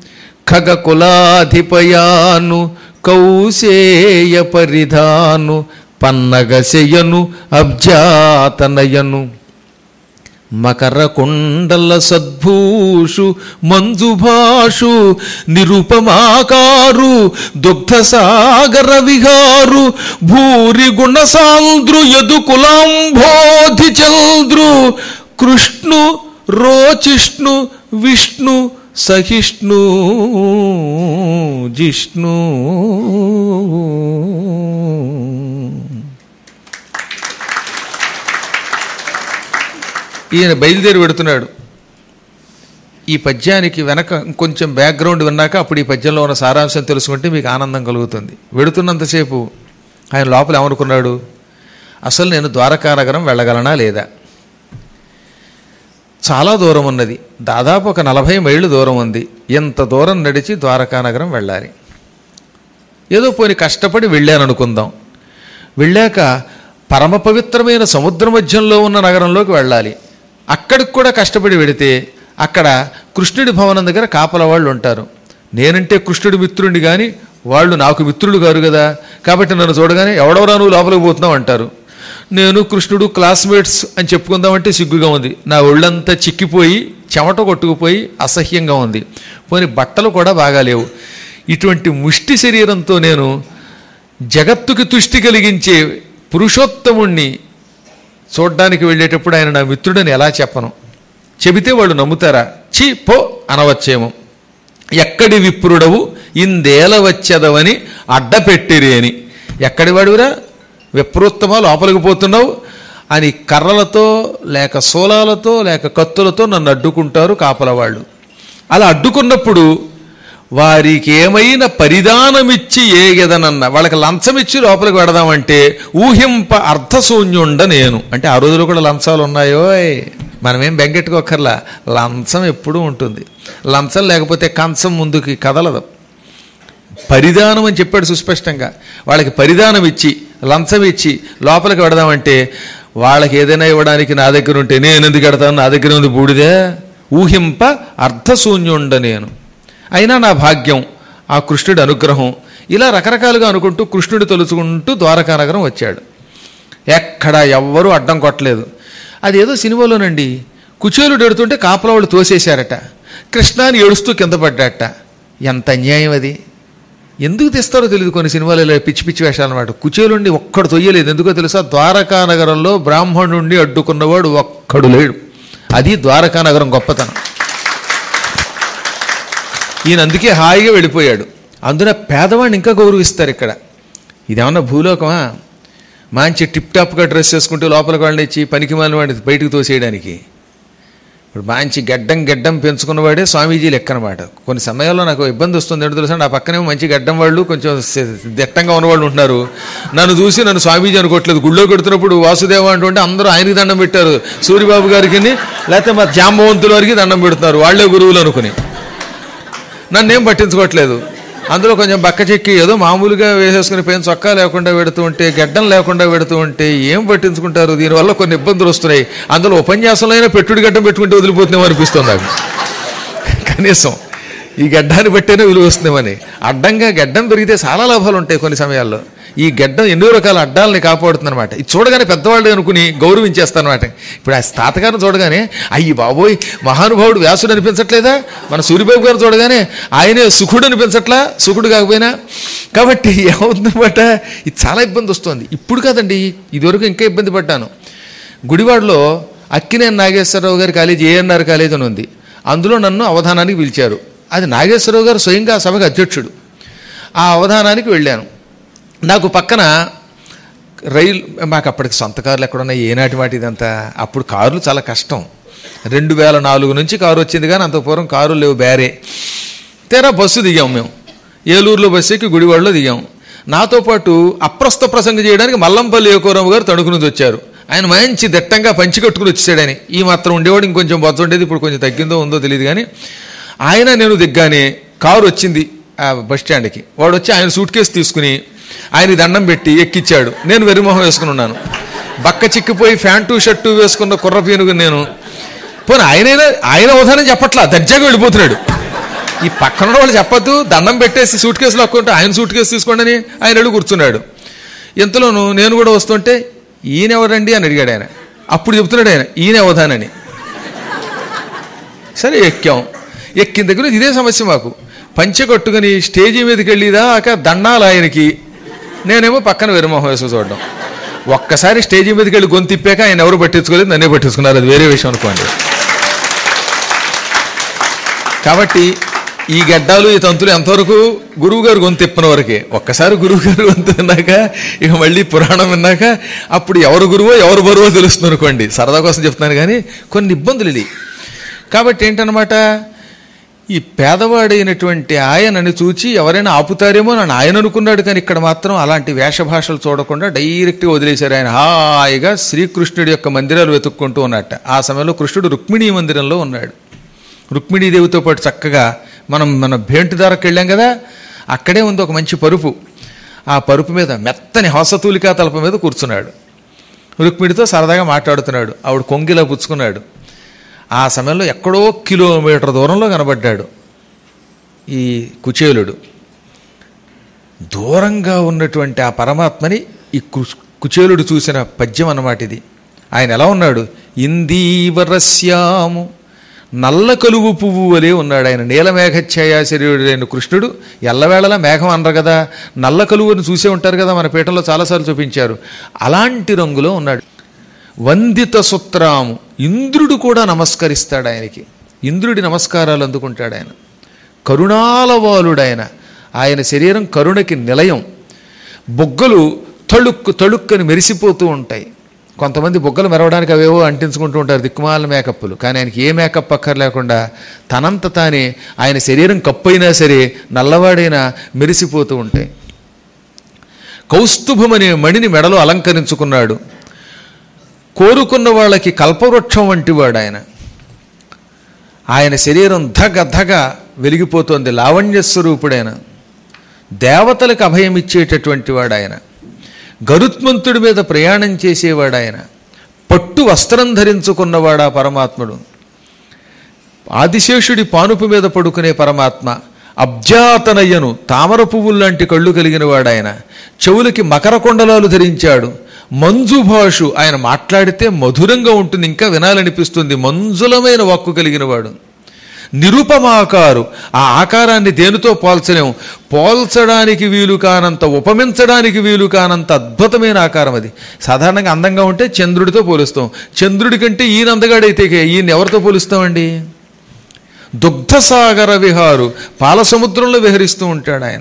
ఖగకులాధిపయాను కౌసేయ పరిధాను పన్నగశయను అబ్జాతనయను మకర కుండల సద్భూషు మంజుభాషు నిరుపమాకారు దుగ్ధసాగర విహారు భూరి గుణసాంద్రు యదు కులాంబోధి చంద్రు కృష్ణు రోచిష్ణు విష్ణు సహిష్ణు జిష్ణు ఈయన బయలుదేరి పెడుతున్నాడు ఈ పద్యానికి వెనక కొంచెం బ్యాక్గ్రౌండ్ విన్నాక అప్పుడు ఈ పద్యంలో ఉన్న సారాంశం తెలుసుకుంటే మీకు ఆనందం కలుగుతుంది వెడుతున్నంతసేపు ఆయన లోపల ఏమనుకున్నాడు అసలు నేను ద్వారకా నగరం వెళ్ళగలనా లేదా చాలా దూరం ఉన్నది దాదాపు ఒక నలభై మైళ్ళు దూరం ఉంది ఎంత దూరం నడిచి ద్వారకా నగరం వెళ్ళాలి ఏదో పోని కష్టపడి వెళ్ళాను అనుకుందాం వెళ్ళాక పరమ పవిత్రమైన సముద్ర మధ్యంలో ఉన్న నగరంలోకి వెళ్ళాలి అక్కడికి కూడా కష్టపడి వెడితే అక్కడ కృష్ణుడి భవనం దగ్గర కాపల వాళ్ళు ఉంటారు నేనంటే కృష్ణుడి మిత్రుడిని కానీ వాళ్ళు నాకు మిత్రులు కారు కదా కాబట్టి నన్ను చూడగానే ఎవడెవరా నువ్వు లోపలికి పోతున్నావు అంటారు నేను కృష్ణుడు క్లాస్మేట్స్ అని చెప్పుకుందామంటే సిగ్గుగా ఉంది నా ఒళ్ళంతా చిక్కిపోయి చెమట కొట్టుకుపోయి అసహ్యంగా ఉంది పోని బట్టలు కూడా బాగాలేవు ఇటువంటి ముష్టి శరీరంతో నేను జగత్తుకి తుష్టి కలిగించే పురుషోత్తముణ్ణి చూడ్డానికి వెళ్ళేటప్పుడు ఆయన నా మిత్రుడని ఎలా చెప్పను చెబితే వాళ్ళు నమ్ముతారా చీ పో అనవచ్చేమో ఎక్కడి విప్రుడవు ఇందేల వచ్చేదవని అడ్డపెట్టిరి అని ఎక్కడి వాడురా విప్రోత్తమా లోపలికి పోతున్నావు అని కర్రలతో లేక సోలాలతో లేక కత్తులతో నన్ను అడ్డుకుంటారు కాపల వాళ్ళు అలా అడ్డుకున్నప్పుడు వారికి ఏమైనా పరిధానమిచ్చి ఏగెదనన్న వాళ్ళకి లంచం ఇచ్చి లోపలికి పెడదామంటే ఊహింప అర్థశూన్యుండ నేను అంటే ఆ రోజులో కూడా లంచాలు ఉన్నాయో మనమేం బెంగెట్టుకోకర్లా లంచం ఎప్పుడూ ఉంటుంది లంచం లేకపోతే కంచం ముందుకి కదలదు పరిధానం అని చెప్పాడు సుస్పష్టంగా వాళ్ళకి పరిధానం ఇచ్చి లంచం ఇచ్చి లోపలికి పెడదామంటే వాళ్ళకి ఏదైనా ఇవ్వడానికి నా దగ్గర ఉంటే నేను ఎందుకు పెడతాను నా దగ్గర ఉంది బూడిదే ఊహింప అర్థశూన్యుండ నేను అయినా నా భాగ్యం ఆ కృష్ణుడి అనుగ్రహం ఇలా రకరకాలుగా అనుకుంటూ కృష్ణుడి తలుచుకుంటూ ద్వారకానగరం వచ్చాడు ఎక్కడ ఎవ్వరూ అడ్డం కొట్టలేదు అదేదో సినిమాలోనండి కుచేలుడు ఎడుతుంటే కాపలా వాళ్ళు తోసేశారట కృష్ణాని ఏడుస్తూ కింద పడ్డాట ఎంత అన్యాయం అది ఎందుకు తెస్తారో తెలియదు కొన్ని సినిమాలు ఇలా పిచ్చి పిచ్చి వేషాలు అనమాట కుచేలుండి ఒక్కడు తొయ్యలేదు ఎందుకో తెలుసా ద్వారకా నగరంలో బ్రాహ్మణుండి అడ్డుకున్నవాడు ఒక్కడు లేడు అది ద్వారకా నగరం గొప్పతనం ఈయన అందుకే హాయిగా వెళ్ళిపోయాడు అందున పేదవాడిని ఇంకా గౌరవిస్తారు ఇక్కడ ఇదేమన్నా భూలోకమా మంచి టిప్ టాప్గా డ్రెస్ చేసుకుంటూ లోపలికి వాళ్ళని ఇచ్చి పనికి మాలిన వాడిని బయటకు తోసేయడానికి ఇప్పుడు మంచి గడ్డం గడ్డం పెంచుకున్నవాడే స్వామీజీ లెక్క అనమాట కొన్ని సమయాల్లో నాకు ఇబ్బంది వస్తుంది ఏంటో తెలుసా నా పక్కనే మంచి గడ్డం వాళ్ళు కొంచెం సె- దిట్టంగా ఉన్నవాళ్ళు ఉంటున్నారు నన్ను చూసి నన్ను స్వామీజీ అనుకోవట్లేదు గుళ్ళో పెడుతున్నప్పుడు వాసుదేవ అంటుంటే అందరూ ఆయనకి దండం పెట్టారు సూర్యబాబు గారికి లేకపోతే మా జాంబవంతుల వారికి దండం పెడుతున్నారు వాళ్ళే గురువులు అనుకుని నన్నేం పట్టించుకోవట్లేదు అందులో కొంచెం బక్క చెక్కి ఏదో మామూలుగా వేసేసుకుని పైన చొక్కా లేకుండా పెడుతూ ఉంటే గడ్డం లేకుండా పెడుతూ ఉంటే ఏం పట్టించుకుంటారు దీనివల్ల కొన్ని ఇబ్బందులు వస్తున్నాయి అందులో ఉపన్యాసంలో అయినా పెట్టుడు గడ్డం పెట్టుకుంటే వదిలిపోతున్నాం అనిపిస్తుంది నాకు కనీసం ఈ గడ్డాన్ని బట్టేనే విలువ వస్తుందేమని అడ్డంగా గడ్డం పెరిగితే చాలా లాభాలు ఉంటాయి కొన్ని సమయాల్లో ఈ గడ్డం ఎన్నో రకాల అడ్డాలని కాపాడుతుంది అనమాట ఇది చూడగానే పెద్దవాళ్ళు అనుకుని గౌరవించేస్తారనమాట ఇప్పుడు ఆ తాతగారిని చూడగానే అయ్యి బాబోయ్ మహానుభావుడు వ్యాసుడు అనిపించట్లేదా మన సూర్యబాబు గారు చూడగానే ఆయనే సుఖుడు అనిపించట్లా సుఖుడు కాకపోయినా కాబట్టి ఏమవుతుందన్నమాట ఇది చాలా ఇబ్బంది వస్తుంది ఇప్పుడు కాదండి ఇదివరకు ఇంకా ఇబ్బంది పడ్డాను గుడివాడలో అక్కినేని నాగేశ్వరరావు గారి కాలేజీ ఏఎన్ఆర్ కాలేజ్ అని ఉంది అందులో నన్ను అవధానానికి పిలిచారు అది నాగేశ్వరరావు గారు స్వయంగా ఆ సభకు అధ్యక్షుడు ఆ అవధానానికి వెళ్ళాను నాకు పక్కన రైలు మాకు అప్పటికి సొంత కార్లు ఎక్కడున్నాయి ఏనాటి వాటి ఇదంతా అప్పుడు కార్లు చాలా కష్టం రెండు వేల నాలుగు నుంచి కారు వచ్చింది కానీ అంత పూర్వం కారులు లేవు బేరే తీరా బస్సు దిగాం మేము ఏలూరులో బస్సు ఎక్కి గుడివాడలో దిగాం నాతో పాటు అప్రస్త ప్రసంగం చేయడానికి మల్లంపల్లి ఏకోరావు గారు తణుకు నుంచి వచ్చారు ఆయన మంచి దట్టంగా పంచి కట్టుకుని వచ్చేసాడు ఆయన ఈ మాత్రం ఉండేవాడు ఇంకొంచెం బొత్స ఉండేది ఇప్పుడు కొంచెం తగ్గిందో ఉందో తెలియదు కానీ ఆయన నేను దిగ్గానే కారు వచ్చింది ఆ బస్ స్టాండ్కి వాడు వచ్చి ఆయన సూట్ కేసు తీసుకుని ఆయన దండం పెట్టి ఎక్కిచ్చాడు నేను వెరిమొహం వేసుకుని ఉన్నాను బక్క చిక్కిపోయి ఫ్యాంటు షర్టు వేసుకున్న కుర్ర పీనుగు నేను పోనీ ఆయనైనా ఆయన అవధానం చెప్పట్లా దర్జాగా వెళ్ళిపోతున్నాడు ఈ పక్కన ఉన్న వాళ్ళు చెప్పొద్దు దండం పెట్టేసి సూట్ కేసులు లాక్కుంటే ఆయన సూట్ కేసు తీసుకోండి అని ఆయన వెళ్ళి కూర్చున్నాడు ఇంతలోను నేను కూడా వస్తుంటే ఈయన ఎవరండి అని అడిగాడు ఆయన అప్పుడు చెప్తున్నాడు ఆయన ఈయన అవధానని సరే ఎక్కాం ఎక్కిన దగ్గర నుంచి ఇదే సమస్య మాకు పంచె కట్టుకుని స్టేజీ మీదకి వెళ్ళిదాకా దండాలు ఆయనకి నేనేమో పక్కన వెరుమొహం వేసుకు చూడడం ఒక్కసారి స్టేజీ మీదకి వెళ్ళి గొంతు తిప్పాక ఆయన ఎవరు పట్టించుకోలేదు నన్నే పట్టించుకున్నారు అది వేరే విషయం అనుకోండి కాబట్టి ఈ గడ్డాలు ఈ తంతులు ఎంతవరకు గురువు గారు గొంతు తిప్పన వరకే ఒక్కసారి గురువు గారు గొంతు విన్నాక ఇక మళ్ళీ పురాణం విన్నాక అప్పుడు ఎవరు గురువో ఎవరు బరువో తెలుస్తుంది అనుకోండి సరదా కోసం చెప్తున్నాను కానీ కొన్ని ఇబ్బందులు ఇది కాబట్టి ఏంటనమాట ఈ పేదవాడైనటువంటి ఆయనని చూచి ఎవరైనా ఆపుతారేమో అని ఆయన అనుకున్నాడు కానీ ఇక్కడ మాత్రం అలాంటి వేషభాషలు చూడకుండా డైరెక్ట్గా వదిలేశారు ఆయన హాయిగా శ్రీకృష్ణుడి యొక్క మందిరాలు వెతుక్కుంటూ ఉన్నట్ట ఆ సమయంలో కృష్ణుడు రుక్మిణీ మందిరంలో ఉన్నాడు రుక్మిణీదేవితో పాటు చక్కగా మనం మన భేంటు ధరకు వెళ్ళాం కదా అక్కడే ఉంది ఒక మంచి పరుపు ఆ పరుపు మీద మెత్తని హోసతూలికా తలప మీద కూర్చున్నాడు రుక్మిణితో సరదాగా మాట్లాడుతున్నాడు ఆవిడ కొంగిలా పుచ్చుకున్నాడు ఆ సమయంలో ఎక్కడో కిలోమీటర్ దూరంలో కనబడ్డాడు ఈ కుచేలుడు దూరంగా ఉన్నటువంటి ఆ పరమాత్మని ఈ కు కుచేలుడు చూసిన పద్యం అన్నమాట ఇది ఆయన ఎలా ఉన్నాడు ఇందీవరస్యాము నల్ల కలువు పువ్వు వలె ఉన్నాడు ఆయన నీలమేఘఛాయాశరీరుడైన కృష్ణుడు ఎల్లవేళలా మేఘం అనరు కదా నల్ల కలువుని చూసే ఉంటారు కదా మన పీఠంలో చాలాసార్లు చూపించారు అలాంటి రంగులో ఉన్నాడు వందిత సుత్రాము ఇంద్రుడు కూడా నమస్కరిస్తాడు ఆయనకి ఇంద్రుడి నమస్కారాలు అందుకుంటాడు ఆయన కరుణాలవాలుడు ఆయన ఆయన శరీరం కరుణకి నిలయం బొగ్గలు తళుక్కు తళుక్కని మెరిసిపోతూ ఉంటాయి కొంతమంది బొగ్గలు మెరవడానికి అవేవో అంటించుకుంటూ ఉంటారు దిక్కుమాల మేకప్లు కానీ ఆయనకి ఏ మేకప్ అక్కర్లేకుండా తనంత తానే ఆయన శరీరం కప్పైనా సరే నల్లవాడైనా మెరిసిపోతూ ఉంటాయి కౌస్తుభమనే మణిని మెడలో అలంకరించుకున్నాడు కోరుకున్న వాళ్ళకి కల్పవృక్షం వంటివాడు ఆయన ఆయన శరీరం ధగ ధగ వెలిగిపోతోంది లావణ్య స్వరూపుడైన దేవతలకు అభయం ఇచ్చేటటువంటి వాడు ఆయన గరుత్మంతుడి మీద ప్రయాణం చేసేవాడు ఆయన పట్టు వస్త్రం ధరించుకున్నవాడా పరమాత్ముడు ఆదిశేషుడి పానుపు మీద పడుకునే పరమాత్మ అబ్జాతనయ్యను తామర పువ్వుల్లాంటి కళ్ళు కలిగిన వాడాయన చెవులకి మకర కొండలాలు ధరించాడు మంజుభాషు ఆయన మాట్లాడితే మధురంగా ఉంటుంది ఇంకా వినాలనిపిస్తుంది మంజులమైన వాక్కు కలిగిన వాడు నిరుపమాకారు ఆ ఆకారాన్ని దేనితో పోల్చలేము పోల్చడానికి వీలు కానంత ఉపమించడానికి వీలు కానంత అద్భుతమైన ఆకారం అది సాధారణంగా అందంగా ఉంటే చంద్రుడితో పోలుస్తాం చంద్రుడి కంటే ఈయన అందగాడైతే ఈయన ఎవరితో పోలుస్తామండి దుగ్ధసాగర విహారు పాల సముద్రంలో విహరిస్తూ ఉంటాడు ఆయన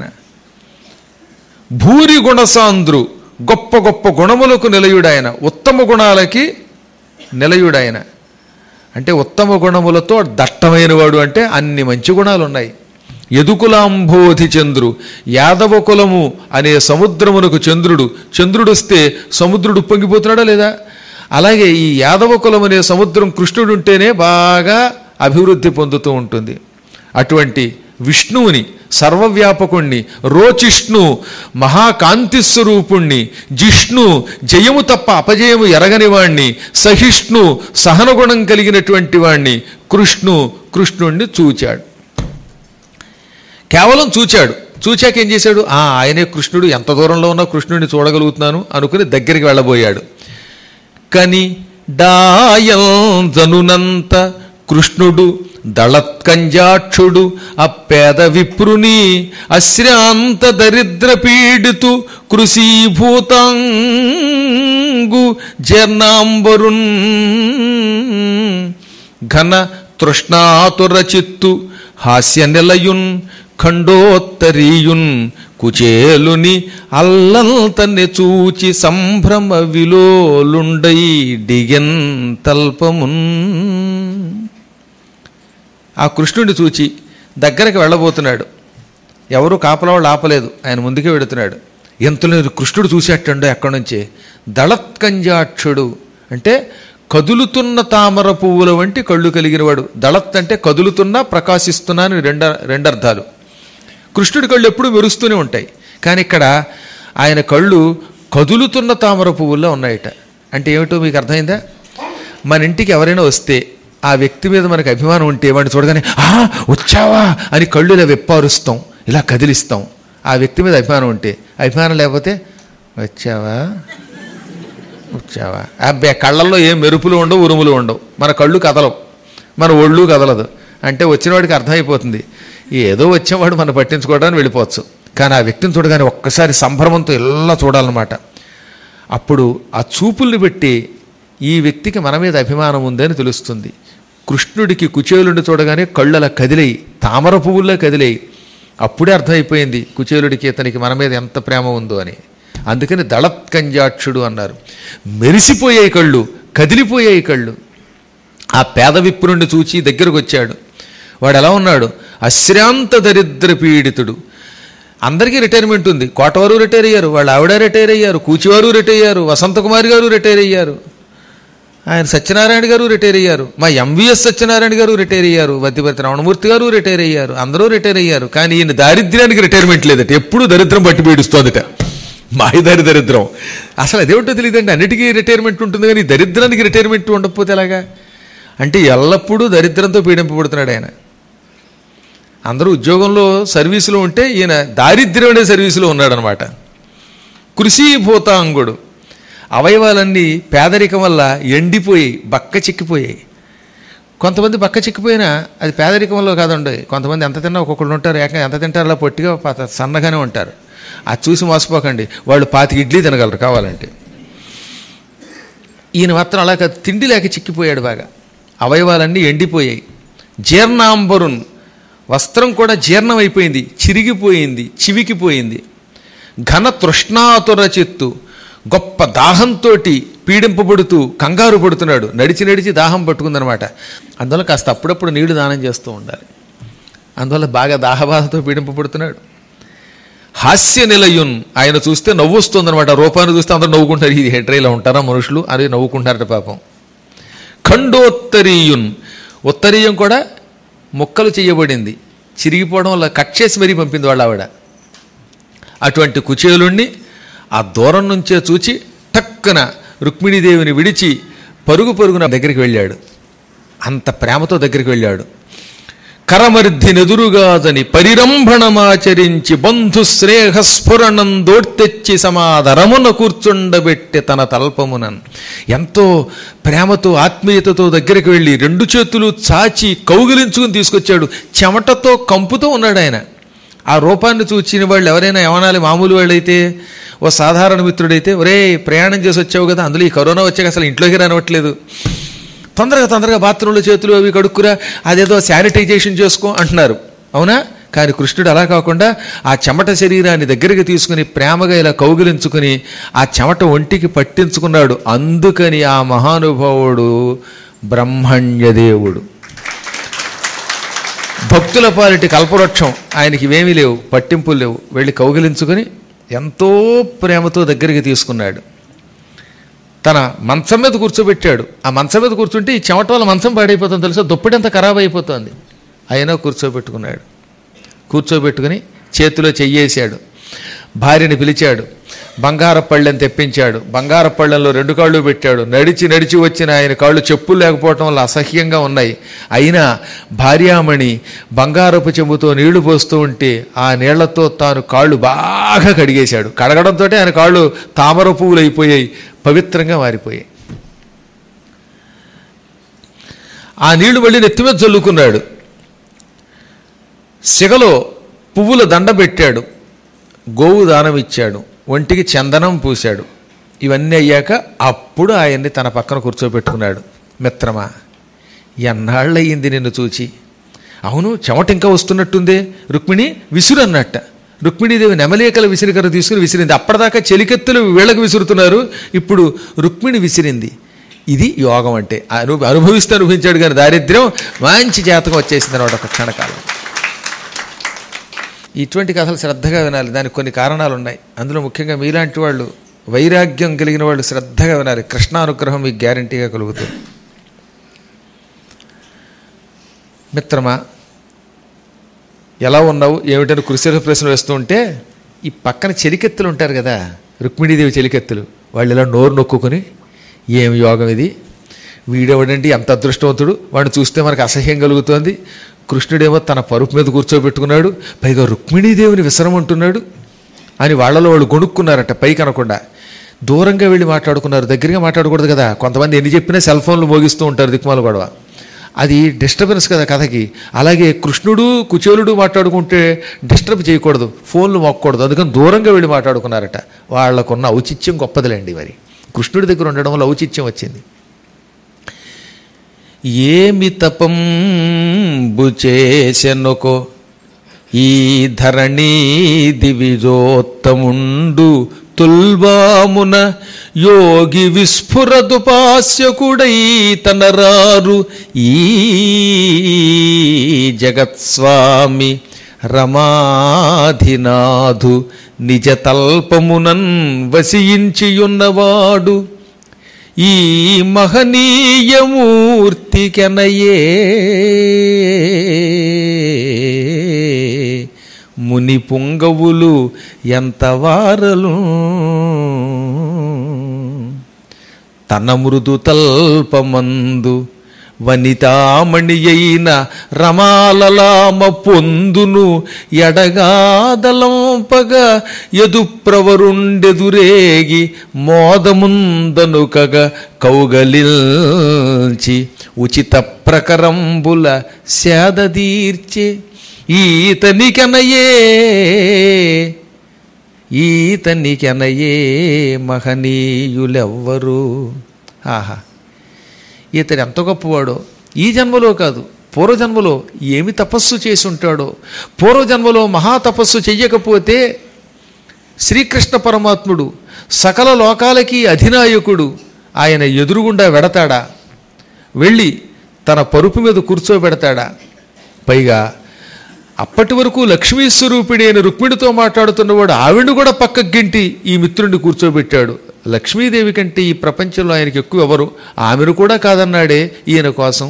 భూరి గుణసాంద్రు గొప్ప గొప్ప గుణములకు నిలయుడాయన ఉత్తమ గుణాలకి నిలయుడాయన అంటే ఉత్తమ గుణములతో దట్టమైన వాడు అంటే అన్ని మంచి గుణాలు ఉన్నాయి యదుకులాంబోధి చంద్రు యాదవ కులము అనే సముద్రమునకు చంద్రుడు చంద్రుడు వస్తే సముద్రుడు పొంగిపోతున్నాడా లేదా అలాగే ఈ యాదవ కులం అనే సముద్రం కృష్ణుడు ఉంటేనే బాగా అభివృద్ధి పొందుతూ ఉంటుంది అటువంటి విష్ణువుని సర్వవ్యాపకుణ్ణి రోచిష్ణు మహాకాంతి స్వరూపుణ్ణి జిష్ణు జయము తప్ప అపజయము ఎరగని వాణ్ణి సహిష్ణు సహనగుణం కలిగినటువంటి వాణ్ణి కృష్ణు కృష్ణుణ్ణి చూచాడు కేవలం చూచాడు చూచాక ఏం చేశాడు ఆ ఆయనే కృష్ణుడు ఎంత దూరంలో ఉన్నా కృష్ణుడిని చూడగలుగుతున్నాను అనుకుని దగ్గరికి వెళ్ళబోయాడు కని డాయంజనునంత కృష్ణుడు దళత్కంజాక్షుడు అప్పేద విప్రుని అశ్రాంత దరిద్ర పీడితు కృషీభూతాంగు జర్నాంబరున్ ఘన తృష్ణాతుర చిత్తు హాస్య నిలయున్ ఖండోత్తరీయున్ కుచేలుని అల్లంతని చూచి సంభ్రమ విలోలుండై డిగెన్ తల్పమున్ ఆ కృష్ణుడిని చూచి దగ్గరకు వెళ్ళబోతున్నాడు ఎవరు కాపలా వాళ్ళు ఆపలేదు ఆయన ముందుకే వెడుతున్నాడు ఎంతలో కృష్ణుడు చూసేటండో ఎక్కడి నుంచే దళత్కంజాక్షుడు అంటే కదులుతున్న తామర పువ్వుల వంటి కళ్ళు కలిగినవాడు దళత్ అంటే కదులుతున్నా ప్రకాశిస్తున్నా అని రెండ రెండర్థాలు కృష్ణుడి కళ్ళు ఎప్పుడూ మెరుస్తూనే ఉంటాయి కానీ ఇక్కడ ఆయన కళ్ళు కదులుతున్న తామర పువ్వుల్లో ఉన్నాయట అంటే ఏమిటో మీకు అర్థమైందా మన ఇంటికి ఎవరైనా వస్తే ఆ వ్యక్తి మీద మనకు అభిమానం ఉంటే వాడిని చూడగానే ఆ వచ్చావా అని కళ్ళు ఇలా విప్పారుస్తాం ఇలా కదిలిస్తాం ఆ వ్యక్తి మీద అభిమానం ఉంటే అభిమానం లేకపోతే వచ్చావా వచ్చావా అబ్బే కళ్ళల్లో ఏం మెరుపులు ఉండవు ఉరుములు ఉండవు మన కళ్ళు కదలవు మన ఒళ్ళు కదలదు అంటే వచ్చినవాడికి అర్థమైపోతుంది ఏదో వచ్చేవాడు మనం పట్టించుకోవడానికి వెళ్ళిపోవచ్చు కానీ ఆ వ్యక్తిని చూడగానే ఒక్కసారి సంభ్రమంతో ఇలా చూడాలన్నమాట అప్పుడు ఆ చూపుల్ని పెట్టి ఈ వ్యక్తికి మన మీద అభిమానం ఉందని తెలుస్తుంది కృష్ణుడికి కుచేలుడిని చూడగానే కళ్ళు అలా కదిలేయి తామర పువ్వుల్లో కదిలేయి అప్పుడే అర్థమైపోయింది కుచేలుడికి ఇతనికి మన మీద ఎంత ప్రేమ ఉందో అని అందుకని దళత్కంజాక్షుడు అన్నారు మెరిసిపోయాయి కళ్ళు కదిలిపోయాయి కళ్ళు ఆ పేద విప్రుణ్ణి చూచి దగ్గరకు వచ్చాడు వాడు ఎలా ఉన్నాడు అశ్రాంత దరిద్ర పీడితుడు అందరికీ రిటైర్మెంట్ ఉంది కోటవారు రిటైర్ అయ్యారు వాళ్ళ ఆవిడ రిటైర్ అయ్యారు కూచివారు రిటైర్ అయ్యారు వసంతకుమారి గారు రిటైర్ అయ్యారు ఆయన సత్యనారాయణ గారు రిటైర్ అయ్యారు మా ఎంవిఎస్ సత్యనారాయణ గారు రిటైర్ అయ్యారు వద్దిపతి రమణమూర్తి గారు రిటైర్ అయ్యారు అందరూ రిటైర్ అయ్యారు కానీ ఈయన దారిద్ర్యానికి రిటైర్మెంట్ లేదట ఎప్పుడు దరిద్రం పట్టి పీడిస్తోందట మాయదారి దరిద్రం అసలు అదేమిటో తెలియదండి అన్నిటికీ రిటైర్మెంట్ ఉంటుంది కానీ ఈ దరిద్రానికి రిటైర్మెంట్ ఉండకపోతే ఎలాగా అంటే ఎల్లప్పుడూ దరిద్రంతో పీడింపబడుతున్నాడు ఆయన అందరూ ఉద్యోగంలో సర్వీసులో ఉంటే ఈయన దారిద్ర్యం అనే సర్వీసులో ఉన్నాడనమాట కృషీభూతాంగుడు అవయవాలన్నీ పేదరికం వల్ల ఎండిపోయి బక్క చిక్కిపోయాయి కొంతమంది బక్క చిక్కిపోయినా అది పేదరికం వల్ల కాదండి కొంతమంది ఎంత తిన్నా ఒక్కొక్కళ్ళు ఉంటారు ఏకంగా ఎంత తింటారు అలా పొట్టిగా పాత- సన్నగానే ఉంటారు అది చూసి మోసపోకండి వాళ్ళు పాతికి ఇడ్లీ తినగలరు కావాలంటే ఈయన మాత్రం అలా కాదు, తిండి లేక చిక్కిపోయాడు బాగా అవయవాలన్నీ ఎండిపోయాయి జీర్ణాంబరున్ వస్త్రం కూడా జీర్ణమైపోయింది చిరిగిపోయింది చివికిపోయింది ఘన తృష్ణాతుర చిత్తు గొప్ప దాహంతో పీడింపబడుతూ కంగారు పడుతున్నాడు నడిచి నడిచి దాహం పట్టుకుందనమాట అందువల్ల కాస్త అప్పుడప్పుడు నీళ్లు దానం చేస్తూ ఉండాలి అందువల్ల బాగా దాహబాధతో పీడింపబడుతున్నాడు హాస్య నిలయున్ ఆయన చూస్తే నవ్వు వస్తుందన్నమాట రూపాన్ని చూస్తే అందరూ నవ్వుకుంటారు ఇది హెడ్రైలో ఉంటారా మనుషులు అని నవ్వుకుంటారట పాపం ఖండోత్తరీయున్ ఉత్తరీయం కూడా ముక్కలు చేయబడింది చిరిగిపోవడం వల్ల కట్ చేసి మరీ పంపింది వాళ్ళ ఆవిడ అటువంటి కుచేలుణ్ణి ఆ దూరం నుంచే చూచి టక్కున రుక్మిణీదేవిని విడిచి పరుగు పరుగున దగ్గరికి వెళ్ళాడు అంత ప్రేమతో దగ్గరికి వెళ్ళాడు కరమర్ధి నెదురుగాదని పరిరంభణమాచరించి బంధు స్నేహస్ఫురణం దోడ్తెచ్చి సమాధరమున కూర్చుండబెట్టి తన తల్పమునన్ ఎంతో ప్రేమతో ఆత్మీయతతో దగ్గరికి వెళ్ళి రెండు చేతులు చాచి కౌగిలించుకుని తీసుకొచ్చాడు చెమటతో కంపుతో ఉన్నాడు ఆయన ఆ రూపాన్ని చూచిన వాళ్ళు ఎవరైనా ఏమనాలి మామూలు వాళ్ళైతే ఓ సాధారణ మిత్రుడైతే ఒరే ప్రయాణం చేసి వచ్చావు కదా అందులో ఈ కరోనా వచ్చాక అసలు ఇంట్లోకి రానివ్వట్లేదు తొందరగా తొందరగా బాత్రూంలో చేతులు అవి కడుక్కురా అదేదో శానిటైజేషన్ చేసుకో అంటున్నారు అవునా కానీ కృష్ణుడు అలా కాకుండా ఆ చెమట శరీరాన్ని దగ్గరికి తీసుకుని ప్రేమగా ఇలా కౌగిలించుకుని ఆ చెమట ఒంటికి పట్టించుకున్నాడు అందుకని ఆ మహానుభావుడు బ్రహ్మణ్యదేవుడు భక్తుల పాలిటి కల్పవృక్షం ఆయనకి ఇవేమీ లేవు పట్టింపులు లేవు వెళ్ళి కౌగిలించుకొని ఎంతో ప్రేమతో దగ్గరికి తీసుకున్నాడు తన మంచం మీద కూర్చోబెట్టాడు ఆ మంచం మీద కూర్చుంటే ఈ చెమట వల్ల మంచం పాడైపోతుంది తెలుసా దుప్పటి ఖరాబ్ అయిపోతుంది అయినా కూర్చోబెట్టుకున్నాడు కూర్చోబెట్టుకుని చేతిలో చెయ్యేశాడు భార్యని పిలిచాడు బంగార పళ్ళెం తెప్పించాడు బంగార పళ్ళెంలో రెండు కాళ్ళు పెట్టాడు నడిచి నడిచి వచ్చిన ఆయన కాళ్ళు చెప్పులు లేకపోవటం వల్ల అసహ్యంగా ఉన్నాయి అయినా భార్యామణి బంగారపు చెంబుతో నీళ్లు పోస్తూ ఉంటే ఆ నీళ్లతో తాను కాళ్ళు బాగా కడిగేశాడు కడగడంతో ఆయన కాళ్ళు తామర పువ్వులు అయిపోయాయి పవిత్రంగా మారిపోయాయి ఆ నీళ్లు మళ్ళీ నెత్తి మీద చల్లుకున్నాడు సిగలో పువ్వుల దండ పెట్టాడు గోవు దానం ఇచ్చాడు ఒంటికి చందనం పూశాడు ఇవన్నీ అయ్యాక అప్పుడు ఆయన్ని తన పక్కన కూర్చోబెట్టుకున్నాడు మిత్రమా ఎన్నాళ్ళయింది నిన్ను చూచి అవును చెమట ఇంకా వస్తున్నట్టుందే రుక్మిణి విసురు అన్నట్ట రుక్మిణీదేవి నెమలేకల విసిరికర తీసుకుని విసిరింది అప్పటిదాకా చెలికెత్తులు వీళ్ళకి విసురుతున్నారు ఇప్పుడు రుక్మిణి విసిరింది ఇది యోగం అంటే అను అనుభవిస్తే అనుభవించాడు కానీ దారిద్ర్యం మంచి జాతకం వచ్చేసింది అనమాట ఒక క్షణకాలం ఇటువంటి కథలు శ్రద్ధగా వినాలి దానికి కొన్ని కారణాలు ఉన్నాయి అందులో ముఖ్యంగా మీలాంటి వాళ్ళు వైరాగ్యం కలిగిన వాళ్ళు శ్రద్ధగా వినాలి కృష్ణానుగ్రహం మీకు గ్యారంటీగా కలుగుతుంది మిత్రమా ఎలా ఉన్నావు ఏమిటని కృషి ప్రశ్న వేస్తూ ఉంటే ఈ పక్కన చెలికెత్తులు ఉంటారు కదా రుక్మిణీదేవి చెలికెత్తులు వాళ్ళు ఇలా నోరు నొక్కుని ఏం యోగం ఇది వీడెవడండి ఎంత అదృష్టవంతుడు వాడిని చూస్తే మనకు అసహ్యం కలుగుతోంది కృష్ణుడేమో తన పరుపు మీద కూర్చోబెట్టుకున్నాడు పైగా రుక్మిణీదేవిని విసరమంటున్నాడు అని వాళ్ళలో వాళ్ళు గొణుక్కున్నారట పైకి అనకుండా దూరంగా వెళ్ళి మాట్లాడుకున్నారు దగ్గరగా మాట్లాడకూడదు కదా కొంతమంది ఎన్ని చెప్పినా సెల్ ఫోన్లు మోగిస్తూ ఉంటారు దిక్కుమాల గొడవ అది డిస్టర్బెన్స్ కదా కథకి అలాగే కృష్ణుడు కుచేలుడు మాట్లాడుకుంటే డిస్టర్బ్ చేయకూడదు ఫోన్లు మోక్కకూడదు అందుకని దూరంగా వెళ్ళి మాట్లాడుకున్నారట వాళ్ళకున్న ఔచిత్యం గొప్పదిలేండి మరి కృష్ణుడి దగ్గర ఉండడం వల్ల ఔచిత్యం వచ్చింది ఏమి తపంబు చేసెనొకో ఈ ధరణీ దివిజోత్తముండు తుల్వామున యోగి విస్ఫురదుపాస్యకుడై తనరారు ఈ జగత్స్వామి రమాధినాథు నిజతల్పమునన్ వసించియున్నవాడు ఈ మహనీయమూర్తికెనయే ముని పుంగవులు ఎంత వారలు తన మృదు తల్పమందు వనితామణి అయిన రమాలలామ పొందును ఎడగాదలంపగ ఎదు ప్రవరుండెదురేగి మోదముందనుకగ కౌగలిల్చి ఉచిత ప్రకరంబుల సేదదీర్చే ఈతనికెనయే ఈతనికెనయే మహనీయులెవ్వరు ఆహా ఇతడు ఎంత గొప్పవాడో ఈ జన్మలో కాదు పూర్వజన్మలో ఏమి తపస్సు చేసి ఉంటాడో పూర్వజన్మలో మహాతపస్సు చెయ్యకపోతే శ్రీకృష్ణ పరమాత్ముడు సకల లోకాలకి అధినాయకుడు ఆయన ఎదురుగుండా వెడతాడా వెళ్ళి తన పరుపు మీద కూర్చోబెడతాడా పైగా అప్పటి వరకు లక్ష్మీ స్వరూపిణి అయిన రుక్మిణితో మాట్లాడుతున్నవాడు ఆవిడ కూడా పక్కకు గింటి ఈ మిత్రుడిని కూర్చోబెట్టాడు లక్ష్మీదేవి కంటే ఈ ప్రపంచంలో ఆయనకి ఎక్కువ ఎవరు ఆమెను కూడా కాదన్నాడే ఈయన కోసం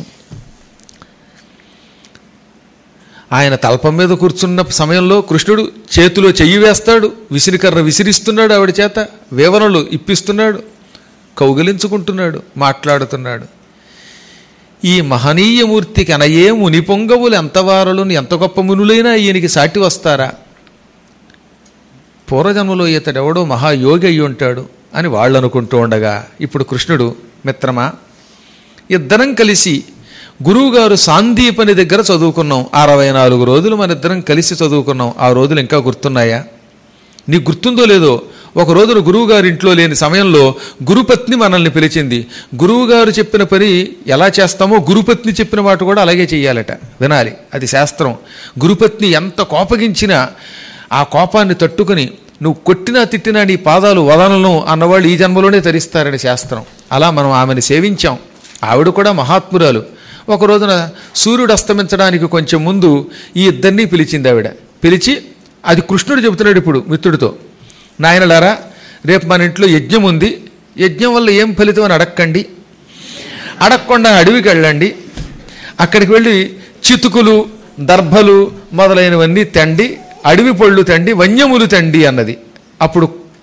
ఆయన తల్పం మీద కూర్చున్న సమయంలో కృష్ణుడు చేతిలో చెయ్యి వేస్తాడు విసిరికర్ర విసిరిస్తున్నాడు ఆవిడ చేత వేవనలు ఇప్పిస్తున్నాడు కౌగిలించుకుంటున్నాడు మాట్లాడుతున్నాడు ఈ మహనీయమూర్తికి అనయే ముని పొంగవులు ఎంతవారలు ఎంత గొప్ప మునులైనా ఈయనకి సాటి వస్తారా పూర్వజన్మలో ఇతడెవడో మహాయోగి అయి ఉంటాడు అని వాళ్ళు అనుకుంటూ ఉండగా ఇప్పుడు కృష్ణుడు మిత్రమా ఇద్దరం కలిసి గురువుగారు సాందీపని దగ్గర చదువుకున్నాం అరవై నాలుగు రోజులు మన ఇద్దరం కలిసి చదువుకున్నాం ఆ రోజులు ఇంకా గుర్తున్నాయా నీకు గుర్తుందో లేదో ఒక రోజున గురువుగారి ఇంట్లో లేని సమయంలో గురుపత్ని మనల్ని పిలిచింది గురువుగారు చెప్పిన పని ఎలా చేస్తామో గురుపత్ని చెప్పిన మాట కూడా అలాగే చెయ్యాలట వినాలి అది శాస్త్రం గురుపత్ని ఎంత కోపగించినా ఆ కోపాన్ని తట్టుకుని నువ్వు కొట్టినా తిట్టినా నీ పాదాలు వదలను అన్నవాళ్ళు ఈ జన్మలోనే తరిస్తారని శాస్త్రం అలా మనం ఆమెను సేవించాం ఆవిడ కూడా మహాత్మురాలు ఒక రోజున సూర్యుడు అస్తమించడానికి కొంచెం ముందు ఈ ఇద్దరినీ పిలిచింది ఆవిడ పిలిచి అది కృష్ణుడు చెబుతున్నాడు ఇప్పుడు మిత్రుడితో నాయనలారా రేపు మన ఇంట్లో యజ్ఞం ఉంది యజ్ఞం వల్ల ఏం ఫలితం అని అడక్కండి అడగకుండా అడవికి వెళ్ళండి అక్కడికి వెళ్ళి చితుకులు దర్భలు మొదలైనవన్నీ తండి అడవి పళ్ళు తండి వన్యములు తండి అన్నది అప్పుడు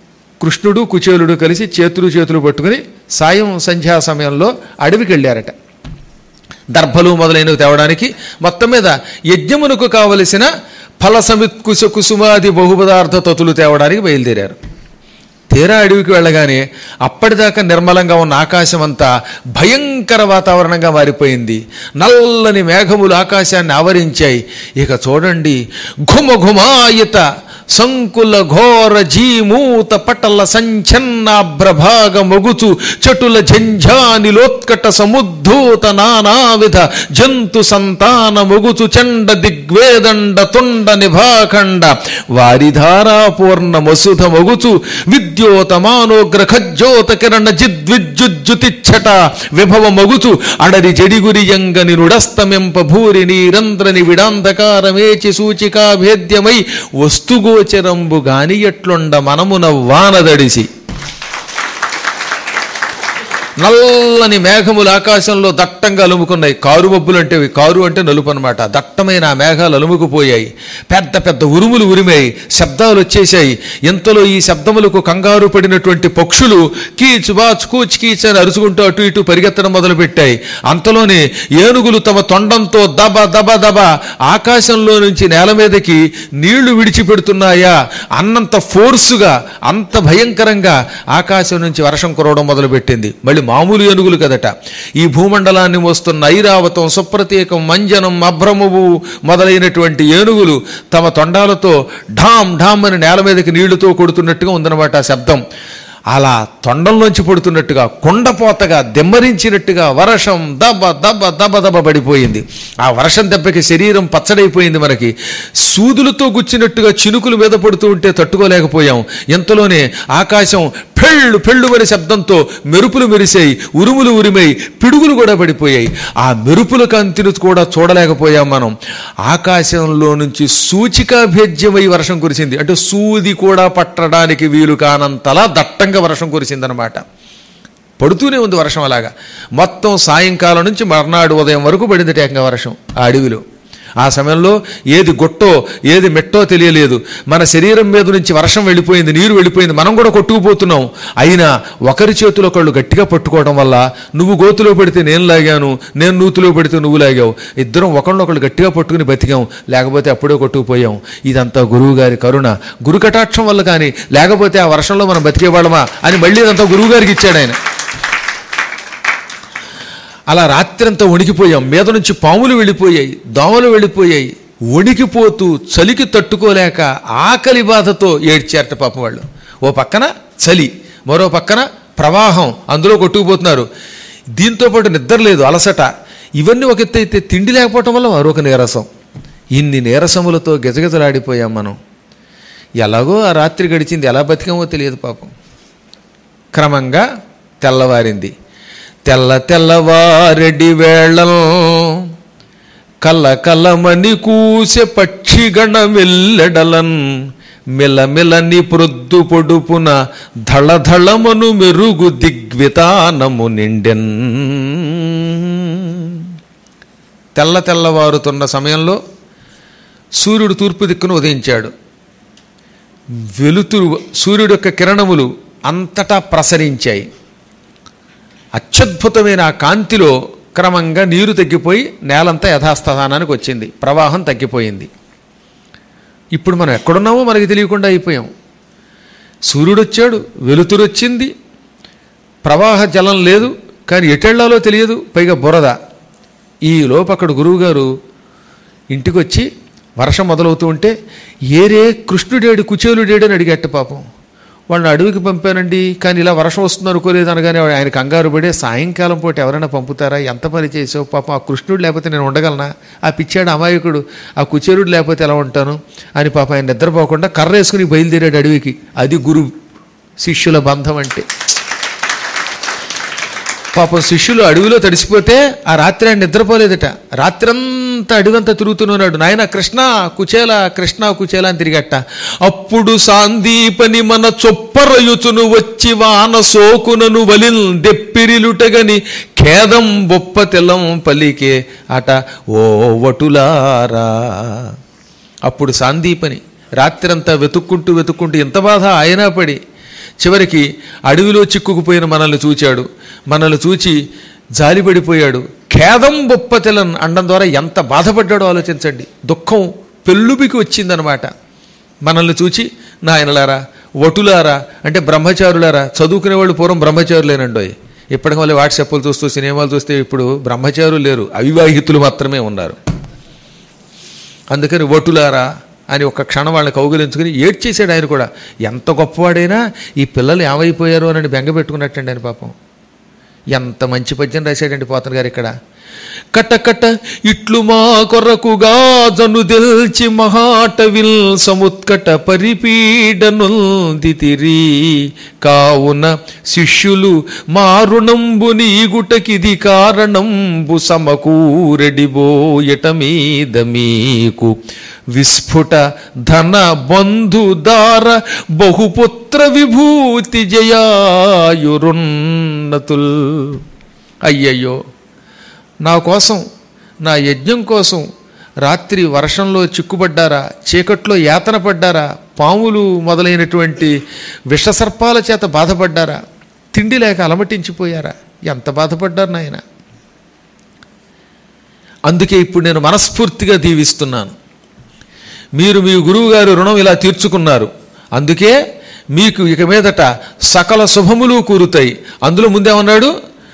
కృష్ణుడు కుచేలుడు కలిసి చేతులు చేతులు పట్టుకుని సాయం సంధ్యా సమయంలో అడవికి వెళ్ళారట దర్భలు మొదలైనవి తేవడానికి మొత్తం మీద యజ్ఞమునకు కావలసిన ఫల సమిత్కుశ కుసుమాది బహుపదార్థ తతులు తేవడానికి బయలుదేరారు తీరా అడవికి వెళ్ళగానే అప్పటిదాకా నిర్మలంగా ఉన్న ఆకాశం అంతా భయంకర వాతావరణంగా మారిపోయింది నల్లని మేఘములు ఆకాశాన్ని ఆవరించాయి ఇక చూడండి ఘుమ ఘుమాయిత సంకుల ఘోర జీమూత పటల సంచన్నాభ్రభాగ మొగుచు చటుల ఝంఝానిలోత్కట సముద్ధూత నానావిధ జంతు సంతాన మొగుచు చండ దిగ్వేదండ తుండ నిభాఖండ వారిధారాపూర్ణ మసుధ మొగుచు విద్యోతమానోగ్ర ఖజ్జోత కిరణ జిద్విద్యుజ్జుతిచ్చట విభవ మగుచు అడరి జడిగురియంగని నుడస్తమింప భూరి నీరంధ్రని విడాంధకారమేచి సూచికా భేద్యమై వస్తుగోచరంబు గాని ఎట్లుండ మనమున వానదడిసి నల్లని మేఘములు ఆకాశంలో దట్టంగా అలుముకున్నాయి కారు మబ్బులు అంటే ఇవి. కారు అంటే నలుపు అనమాట దట్టమైన ఆ మేఘాలు అలుముకుపోయాయి పెద్ద పెద్ద ఉరుములు ఉరిమాయి శబ్దాలు వచ్చేసాయి ఇంతలో ఈ శబ్దములకు కంగారు పడినటువంటి పక్షులు కీచ్ బాచ్ కూచ్ కీచ్ అని అరుచుకుంటూ అటు ఇటు పరిగెత్తడం మొదలుపెట్టాయి అంతలోనే ఏనుగులు తమ తొండంతో దబ దబ దబ ఆకాశంలో నుంచి నేల మీదకి నీళ్లు విడిచిపెడుతున్నాయా అన్నంత ఫోర్సుగా అంత భయంకరంగా ఆకాశం నుంచి వర్షం కురవడం మొదలుపెట్టింది మళ్ళీ మామూలు ఏనుగులు కదట ఈ భూమండలాన్ని మోస్తున్న ఐరావతం సుప్రతీకం మంజనం అభ్రమువు మొదలైనటువంటి ఏనుగులు తమ తొండాలతో ఢామ్ ఢామ్ అని నేల మీదకి నీళ్లతో కొడుతున్నట్టుగా ఉందన్నమాట ఆ శబ్దం అలా తొండంలోంచి పడుతున్నట్టుగా కొండపోతగా దెమ్మరించినట్టుగా వర్షం దబ దబ దబ దబ పడిపోయింది ఆ వర్షం దెబ్బకి శరీరం పచ్చడైపోయింది మనకి సూదులతో గుచ్చినట్టుగా చినుకులు మీద పడుతూ ఉంటే తట్టుకోలేకపోయాం ఎంతలోనే ఆకాశం పెళ్ళు పెళ్ళు అనే శబ్దంతో మెరుపులు మెరిసాయి ఉరుములు ఉరిమాయి పిడుగులు కూడా పడిపోయాయి ఆ మెరుపుల కాంతిని కూడా చూడలేకపోయాం మనం ఆకాశంలో నుంచి సూచికాభేద్యమై వర్షం కురిసింది అంటే సూది కూడా పట్టడానికి వీలు కానంతలా దట్టంగా వర్షం కురిసిందనమాట పడుతూనే ఉంది వర్షం అలాగా మొత్తం సాయంకాలం నుంచి మర్నాడు ఉదయం వరకు పడింది ఏకంగా వర్షం ఆ అడవిలో ఆ సమయంలో ఏది గొట్టో ఏది మెట్టో తెలియలేదు మన శరీరం మీద నుంచి వర్షం వెళ్ళిపోయింది నీరు వెళ్ళిపోయింది మనం కూడా కొట్టుకుపోతున్నాం అయినా ఒకరి చేతిలో ఒకళ్ళు గట్టిగా పట్టుకోవడం వల్ల నువ్వు గోతులో పెడితే నేను లాగాను నేను నూతులో పెడితే నువ్వు లాగావు ఇద్దరం ఒకళ్ళొకళ్ళు గట్టిగా పట్టుకుని బతికాం లేకపోతే అప్పుడే కొట్టుకుపోయాం ఇదంతా గురువు గారి కరుణ గురు కటాక్షం వల్ల కానీ లేకపోతే ఆ వర్షంలో మనం బతికేవాళ్ళమా అని మళ్ళీ ఇదంతా గురువు గారికి ఇచ్చాడు ఆయన అలా రాత్రంతా వణికిపోయాం మీద నుంచి పాములు వెళ్ళిపోయాయి దోమలు వెళ్ళిపోయాయి వణికిపోతూ చలికి తట్టుకోలేక ఆకలి బాధతో ఏడ్చారట పాపం వాళ్ళు ఓ పక్కన చలి మరో పక్కన ప్రవాహం అందులో కొట్టుకుపోతున్నారు దీంతో పాటు నిద్ర లేదు అలసట ఇవన్నీ ఒక ఎత్తు అయితే తిండి లేకపోవటం వల్ల మరొక నీరసం ఇన్ని నీరసములతో గజగజలాడిపోయాం మనం ఎలాగో ఆ రాత్రి గడిచింది ఎలా బతికామో తెలియదు పాపం క్రమంగా తెల్లవారింది తెల్ల తెల్లవారెడి వేళం కల్ల కలమని కూసె పక్షిగణ మెల్లెడలన్ మిలమిలని ప్రొద్దు పొడుపున ధళధళమను మెరుగు దిగ్వితానము నిండెన్ తెల్ల తెల్లవారుతున్న సమయంలో సూర్యుడు తూర్పు దిక్కును ఉదయించాడు వెలుతురు సూర్యుడు యొక్క కిరణములు అంతటా ప్రసరించాయి అత్యద్భుతమైన ఆ కాంతిలో క్రమంగా నీరు తగ్గిపోయి నేలంతా యథాస్థానానికి వచ్చింది ప్రవాహం తగ్గిపోయింది ఇప్పుడు మనం ఎక్కడున్నామో మనకి తెలియకుండా అయిపోయాం సూర్యుడు వచ్చాడు వెలుతురు వచ్చింది ప్రవాహ జలం లేదు కానీ ఎటెళ్లాలో తెలియదు పైగా బురద ఈ లోపు అక్కడ గురువుగారు ఇంటికి వచ్చి వర్షం మొదలవుతూ ఉంటే ఏరే కృష్ణుడేడు కుచేలుడేడు అని అడిగట్ట పాపం వాళ్ళని అడవికి పంపానండి కానీ ఇలా వర్షం వస్తుంది అనుకోలేదు అనగానే ఆయన కంగారు పడే సాయంకాలం పూట ఎవరైనా పంపుతారా ఎంత పని చేసావు పాపం ఆ కృష్ణుడు లేకపోతే నేను ఉండగలనా ఆ పిచ్చాడు అమాయకుడు ఆ కుచేరుడు లేకపోతే ఎలా ఉంటాను అని పాప ఆయన నిద్రపోకుండా కర్ర వేసుకుని బయలుదేరాడు అడవికి అది గురు శిష్యుల బంధం అంటే పాపం శిష్యులు అడవిలో తడిసిపోతే ఆ రాత్రి ఆయన నిద్రపోలేదట రాత్రంతా అడవంతా తిరుగుతున్నాడు నాయన కృష్ణ కుచేల కృష్ణ కుచేల అని తిరిగట్ట అప్పుడు సాందీపని మన చొప్పరయుచును వచ్చి వాన సోకునను వలిల్ దెప్పిరిలుటగని ఖేదం బొప్ప తెల్లం పలికే అట ఓ వటులారా అప్పుడు సాందీపని రాత్రంతా వెతుక్కుంటూ వెతుక్కుంటూ ఎంత బాధ అయినా పడి చివరికి అడవిలో చిక్కుకుపోయిన మనల్ని చూచాడు మనల్ని చూచి జాలిపడిపోయాడు ఖేదం బొప్పతెలన్ అనడం ద్వారా ఎంత బాధపడ్డాడో ఆలోచించండి దుఃఖం పెళ్ళుబికి వచ్చిందనమాట మనల్ని చూచి నాయనలారా వటులారా అంటే బ్రహ్మచారులారా చదువుకునే వాళ్ళు పూర్వం బ్రహ్మచారులేనండోయ్ ఇప్పటికి మళ్ళీ వాట్సాప్లు చూస్తూ సినిమాలు చూస్తే ఇప్పుడు బ్రహ్మచారులు లేరు అవివాహితులు మాత్రమే ఉన్నారు అందుకని వటులారా అని ఒక క్షణం వాళ్ళని కౌగిలించుకుని ఏడ్చేశాడు ఆయన కూడా ఎంత గొప్పవాడైనా ఈ పిల్లలు ఏమైపోయారు అని బెంగ పెట్టుకున్నట్టండి ఆయన పాపం ఎంత మంచి పద్యం రాశాడండి పోతన్ గారు ఇక్కడ కట్ట కట్ట ఇట్లు మా కొరకుగా జను తెల్చి మహాటవిల్ సముత్కట పరిపీడనుందితిరి కావున శిష్యులు మారుణంబు నీగుటకిది కారణంబు సమకూరెడిబోయట మీద మీకు విస్ఫుట ధన బంధు దార బహుపుత్ర విభూతి జయాయురున్నతుల్ అయ్యయ్యో నా కోసం నా యజ్ఞం కోసం రాత్రి వర్షంలో చిక్కుపడ్డారా చీకట్లో యాతన పడ్డారా పాములు మొదలైనటువంటి విషసర్పాల చేత బాధపడ్డారా తిండి లేక అలమటించిపోయారా ఎంత బాధపడ్డారు నాయన అందుకే ఇప్పుడు నేను మనస్ఫూర్తిగా దీవిస్తున్నాను మీరు మీ గురువుగారు రుణం ఇలా తీర్చుకున్నారు అందుకే మీకు ఇక మీదట సకల శుభములు కూరుతాయి అందులో ముందేమన్నాడు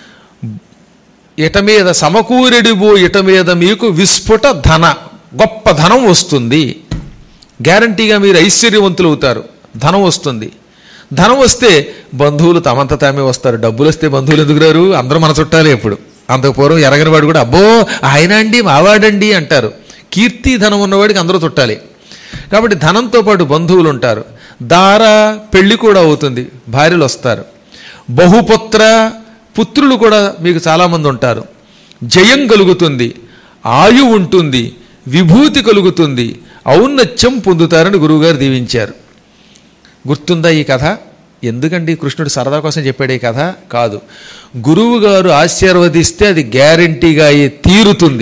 ఇట మీద సమకూరెడిబో ఇట మీద మీకు విస్ఫుట ధన గొప్ప ధనం వస్తుంది గ్యారంటీగా మీరు ఐశ్వర్యవంతులు అవుతారు ధనం వస్తుంది ధనం వస్తే బంధువులు తమంత తామే వస్తారు డబ్బులు వస్తే బంధువులు ఎందుకు రారు అందరూ మన చుట్టాలే ఇప్పుడు అంతకు పూర్వం ఎరగని వాడు కూడా అబ్బో ఆయన అండి మావాడండి అంటారు కీర్తి ధనం ఉన్నవాడికి అందరూ చుట్టాలి కాబట్టి ధనంతో పాటు బంధువులు ఉంటారు దార పెళ్లి కూడా అవుతుంది భార్యలు వస్తారు బహుపుత్ర పుత్రులు కూడా మీకు చాలామంది ఉంటారు జయం కలుగుతుంది ఆయు ఉంటుంది విభూతి కలుగుతుంది ఔన్నత్యం పొందుతారని గురువుగారు దీవించారు గుర్తుందా ఈ కథ ఎందుకండి కృష్ణుడు సరదా కోసం చెప్పాడు ఈ కథ కాదు గురువు గారు ఆశీర్వదిస్తే అది గ్యారంటీగా అయ్యి తీరుతుంది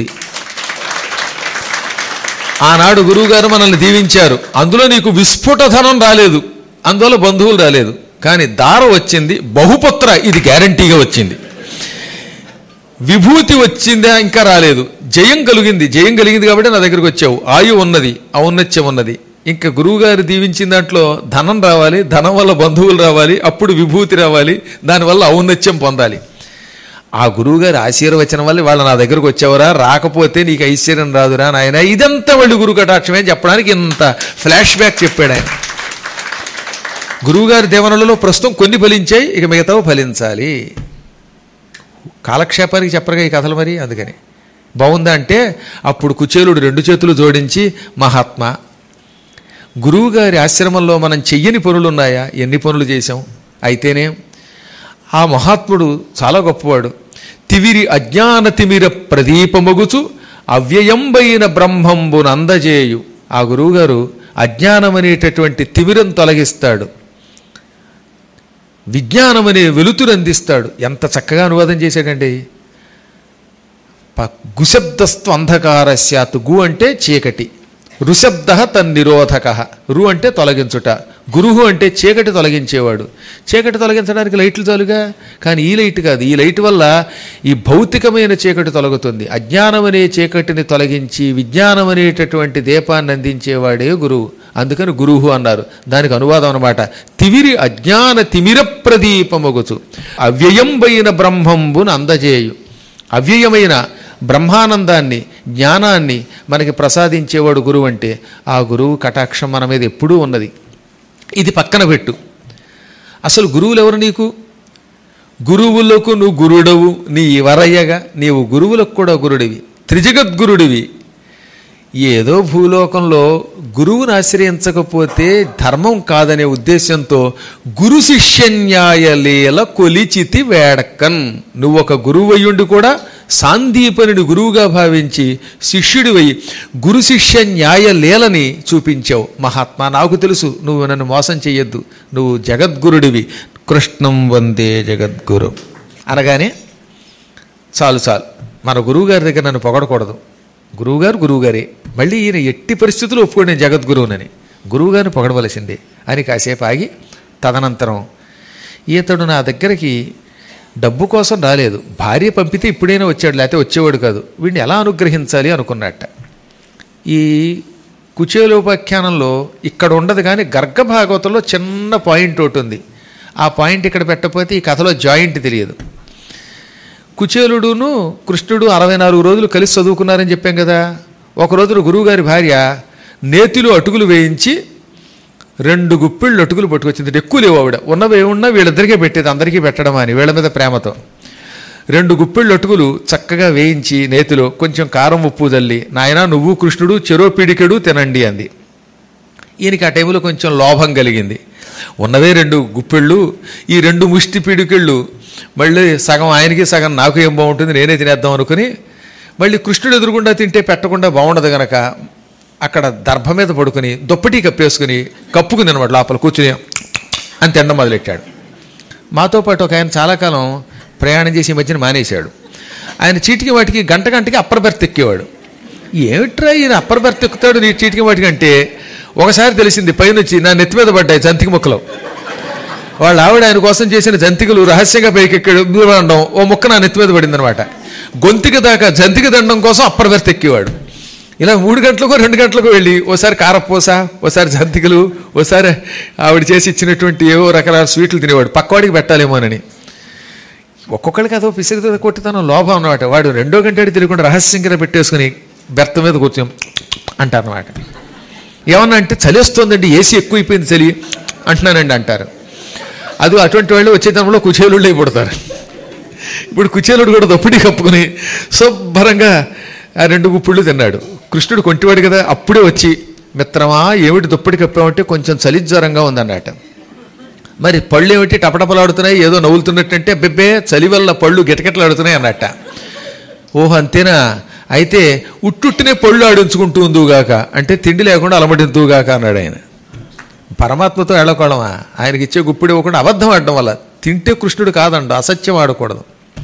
ఆనాడు గురువుగారు మనల్ని దీవించారు అందులో నీకు విస్ఫుట ధనం రాలేదు అందువల్ల బంధువులు రాలేదు కానీ దార వచ్చింది బహుపుత్ర ఇది గ్యారంటీగా వచ్చింది విభూతి వచ్చిందా ఇంకా రాలేదు జయం కలిగింది జయం కలిగింది కాబట్టి నా దగ్గరికి వచ్చావు ఆయు ఉన్నది ఔన్నత్యం ఉన్నది ఇంకా గురువుగారు దీవించిన దాంట్లో ధనం రావాలి ధనం వల్ల బంధువులు రావాలి అప్పుడు విభూతి రావాలి దానివల్ల ఔన్నత్యం పొందాలి ఆ గురువుగారి ఆశీర్వచనం వల్ల వాళ్ళు నా దగ్గరకు వచ్చేవరా రాకపోతే నీకు ఐశ్వర్యం రాదురా నాయన ఇదంతా వాళ్ళు గురు కటాక్షమే చెప్పడానికి ఇంత ఫ్లాష్ బ్యాక్ చెప్పాడు ఆయన గురువుగారి దేవనలలో ప్రస్తుతం కొన్ని ఫలించాయి ఇక మిగతావు ఫలించాలి కాలక్షేపానికి చెప్పరుగా ఈ కథలు మరి అందుకని బాగుందా అంటే అప్పుడు కుచేలుడు రెండు చేతులు జోడించి మహాత్మా గురువుగారి ఆశ్రమంలో మనం చెయ్యని పనులు ఉన్నాయా ఎన్ని పనులు చేశాం అయితేనే ఆ మహాత్ముడు చాలా గొప్పవాడు తివిరి అజ్ఞాన తిమిర ప్రదీపమగుచు అవ్యయంబైన బ్రహ్మంబును అందజేయు ఆ గురువుగారు అజ్ఞానం అనేటటువంటి తిమిరం తొలగిస్తాడు విజ్ఞానం అనే వెలుతురు అందిస్తాడు ఎంత చక్కగా అనువాదం చేశాడండి ప- గుశబ్దస్తు అంధకార స్యాత్ గు అంటే చీకటి రుశబ్ద తన్నిరోధక రు అంటే తొలగించుట గురువు అంటే చీకటి తొలగించేవాడు చీకటి తొలగించడానికి లైట్లు చాలుగా కానీ ఈ లైట్ కాదు ఈ లైట్ వల్ల ఈ భౌతికమైన చీకటి తొలగుతుంది అజ్ఞానం అనే చీకటిని తొలగించి విజ్ఞానం అనేటటువంటి దీపాన్ని అందించేవాడే గురువు అందుకని గురువు అన్నారు దానికి అనువాదం అనమాట తివిరి అజ్ఞాన తిమిర ప్రదీపమగుచు అవ్యయంబైన బ్రహ్మంబును అందజేయు అవ్యయమైన బ్రహ్మానందాన్ని జ్ఞానాన్ని మనకి ప్రసాదించేవాడు గురువు అంటే ఆ గురువు కటాక్షం మన మీద ఎప్పుడూ ఉన్నది ఇది పక్కన పెట్టు అసలు గురువులు ఎవరు నీకు గురువులకు నువ్వు గురుడవు నీ వరయ్యగా నీవు గురువులకు కూడా గురుడివి త్రిజగద్గురుడివి ఏదో భూలోకంలో గురువుని ఆశ్రయించకపోతే ధర్మం కాదనే ఉద్దేశంతో గురు శిష్యన్యాయలీల కొలిచితి వేడక్కన్ నువ్వు ఒక గురువు అయ్యుండి కూడా సాందీపనుడి గురువుగా భావించి శిష్యుడివై గురు శిష్య న్యాయ లీలని చూపించావు మహాత్మా నాకు తెలుసు నువ్వు నన్ను మోసం చెయ్యొద్దు నువ్వు జగద్గురుడివి కృష్ణం వందే జగద్గురు అనగానే చాలు చాలు మన గురువుగారి దగ్గర నన్ను పొగడకూడదు గురువుగారు గురువుగారే మళ్ళీ ఈయన ఎట్టి పరిస్థితుల్లో ఒప్పుకోండి నేను జగద్గురువునని గురువుగారిని పొగడవలసిందే అని కాసేపు ఆగి తదనంతరం ఈతడు నా దగ్గరికి డబ్బు కోసం రాలేదు భార్య పంపితే ఇప్పుడైనా వచ్చాడు లేకపోతే వచ్చేవాడు కాదు వీడిని ఎలా అనుగ్రహించాలి అనుకున్నట్ట ఈ కుచేలోపాఖ్యానంలో ఇక్కడ ఉండదు కానీ గర్గ భాగవతంలో చిన్న పాయింట్ ఒకటి ఉంది ఆ పాయింట్ ఇక్కడ పెట్టకపోతే ఈ కథలో జాయింట్ తెలియదు కుచేలుడును కృష్ణుడు అరవై నాలుగు రోజులు కలిసి చదువుకున్నారని చెప్పాం కదా ఒక రోజున గురువుగారి భార్య నేతిలో అటుకులు వేయించి రెండు గుప్పిళ్ళు అటుకులు పట్టుకొచ్చింది ఎక్కువ లేవు ఆవిడ ఉన్నవి ఏమున్నా వీళ్ళిద్దరికే పెట్టేది అందరికీ పెట్టడం అని వీళ్ళ మీద ప్రేమతో రెండు గుప్పిళ్ళు అటుకులు చక్కగా వేయించి నేతిలో కొంచెం కారం ఉప్పు జల్లి నాయన నువ్వు కృష్ణుడు చెరో పిడికెడు తినండి అంది ఈయనకి ఆ టైంలో కొంచెం లోభం కలిగింది ఉన్నవే రెండు గుప్పెళ్ళు ఈ రెండు ముష్టి పిడికెళ్ళు మళ్ళీ సగం ఆయనకి సగం నాకు ఏం బాగుంటుంది నేనే తినేద్దాం అనుకుని మళ్ళీ కృష్ణుడు ఎదురుగుండా తింటే పెట్టకుండా బాగుండదు గనక అక్కడ దర్భ మీద పడుకుని దుప్పటి కప్పేసుకుని కప్పుకుని అనమాట లోపల కూర్చుని అని తినడం మొదలెట్టాడు మాతో పాటు ఒక ఆయన చాలా కాలం ప్రయాణం చేసి ఈ మధ్యన మానేశాడు ఆయన చీటికి వాటికి గంట గంటకి అప్పర్ బెర్త్ ఎక్కేవాడు ఏమిట్రా ఈయన అప్పర్ బెర్త్ ఎక్కుతాడు నీ చీటికి వాటికి అంటే ఒకసారి తెలిసింది పైనుంచి నా నెత్తి మీద పడ్డాయి జంతికి ముక్కలు వాళ్ళ ఆవిడ ఆయన కోసం చేసిన జంతికలు రహస్యంగా పైకెక్కాడు అనడం ఓ ముక్క నా నెత్తి మీద పడిందనమాట గొంతుకి దాకా జంతిక దండం కోసం అప్పర్ బెర్త్ ఎక్కేవాడు ఇలా మూడు గంటలకు రెండు గంటలకు వెళ్ళి ఓసారి కారపూస ఓసారి జంతికలు ఓసారి ఆవిడ చేసి ఇచ్చినటువంటి ఏవో రకరకాల స్వీట్లు తినేవాడు పక్కవాడికి పెట్టాలేమోనని ఒక్కొక్కడికి అదో పిసిరి కొట్టితనం లోభం అన్నమాట వాడు రెండో గంటడి తెలియకుండా రహస్యంగా పెట్టేసుకుని బెర్త మీద కూర్చొని అంటారనమాట ఏమన్నా అంటే చలి వస్తుందండి ఏసీ ఎక్కువైపోయింది చలి అంటున్నానండి అంటారు అది అటువంటి వాళ్ళు వచ్చే తరంలో కుచేలుళ్ళు అయిపోతారు ఇప్పుడు కుచేలుడు కూడా దొప్పిడి కప్పుకుని శుభ్రంగా ఆ రెండు గుప్పుళ్ళు తిన్నాడు కృష్ణుడు కొంటివాడు కదా అప్పుడే వచ్చి మిత్రమా ఏమిటి దుప్పటి కప్పామంటే కొంచెం చలి జ్వరంగా ఉందన్నట మరి పళ్ళు ఏమిటి టపటపలాడుతున్నాయి ఏదో నవ్వులుతున్నట్టంటే బెబ్బే చలి వల్ల పళ్ళు గిటగిటలాడుతున్నాయి అన్నట్ట ఓహో అంతేనా అయితే ఉట్టుట్టినే పళ్ళు ఆడించుకుంటూ ఉందుగాక అంటే తిండి లేకుండా అలమటింతుగాక అన్నాడు ఆయన పరమాత్మతో ఎళ్ళకోవడమా ఆయనకి ఇచ్చే గుప్పిడి ఇవ్వకుండా అబద్ధం ఆడడం వల్ల తింటే కృష్ణుడు కాదండు అసత్యం ఆడకూడదు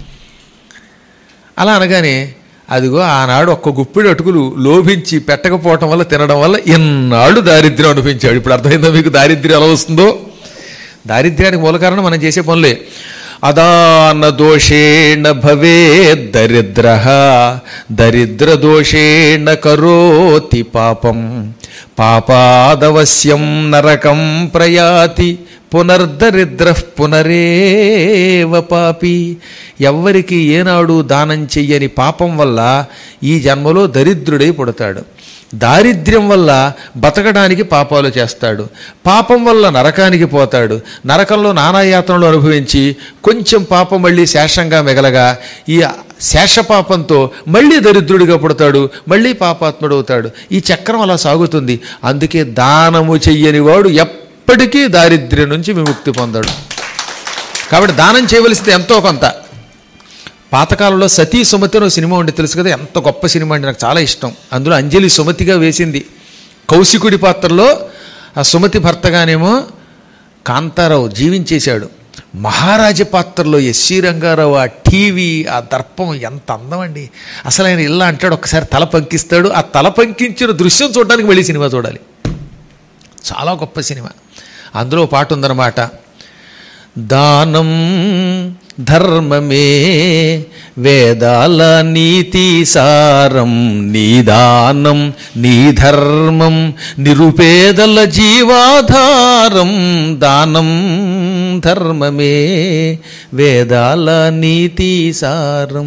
అలా అనగానే అదిగో ఆనాడు ఒక్క గుప్పిడి అటుకులు లోభించి పెట్టకపోవటం వల్ల తినడం వల్ల ఎన్నాళ్ళు దారిద్ర్యం అనిపించాడు ఇప్పుడు అర్థమైందో మీకు దారిద్ర్యం ఎలా వస్తుందో దారిద్ర్యానికి మూల కారణం మనం చేసే పనులే అదాన దోషేణ భవే దరిద్ర దరిద్ర దోషేణ కరోతి పాపం పాపాదవశ్యం నరకం ప్రయాతి పునర్దరిద్ర పునరేవ పాపి ఎవ్వరికి ఏనాడు దానం చెయ్యని పాపం వల్ల ఈ జన్మలో దరిద్రుడై పుడతాడు దారిద్ర్యం వల్ల బతకడానికి పాపాలు చేస్తాడు పాపం వల్ల నరకానికి పోతాడు నరకంలో నానాయాతనలు అనుభవించి కొంచెం పాపం మళ్ళీ శేషంగా మిగలగా ఈ శేషపాపంతో మళ్ళీ దరిద్రుడిగా పుడతాడు మళ్ళీ పాపాత్ముడవుతాడు ఈ చక్రం అలా సాగుతుంది అందుకే దానము చెయ్యని వాడు ఎప్పటికీ దారిద్ర్యం నుంచి విముక్తి పొందాడు కాబట్టి దానం చేయవలసింది ఎంతో కొంత పాతకాలంలో సతీ సుమతి అని ఒక సినిమా ఉండి తెలుసు కదా ఎంత గొప్ప సినిమా అండి నాకు చాలా ఇష్టం అందులో అంజలి సుమతిగా వేసింది కౌశికుడి పాత్రలో ఆ సుమతి భర్తగానేమో కాంతారావు జీవించేశాడు మహారాజ పాత్రలో ఎస్సీ రంగారావు ఆ టీవీ ఆ దర్పం ఎంత అందం అండి అసలు ఆయన ఇలా అంటాడు ఒకసారి తల పంకిస్తాడు ఆ తల పంకించిన దృశ్యం చూడడానికి మళ్ళీ సినిమా చూడాలి చాలా గొప్ప సినిమా అందులో ఓ పాట ఉందన్నమాట దానం ధర్మమే వేదాల నీతి సారం నీ దానం నీ ధర్మం నిరుపేదల జీవాధారం దానం ధర్మమే వేదాల నీతి సారం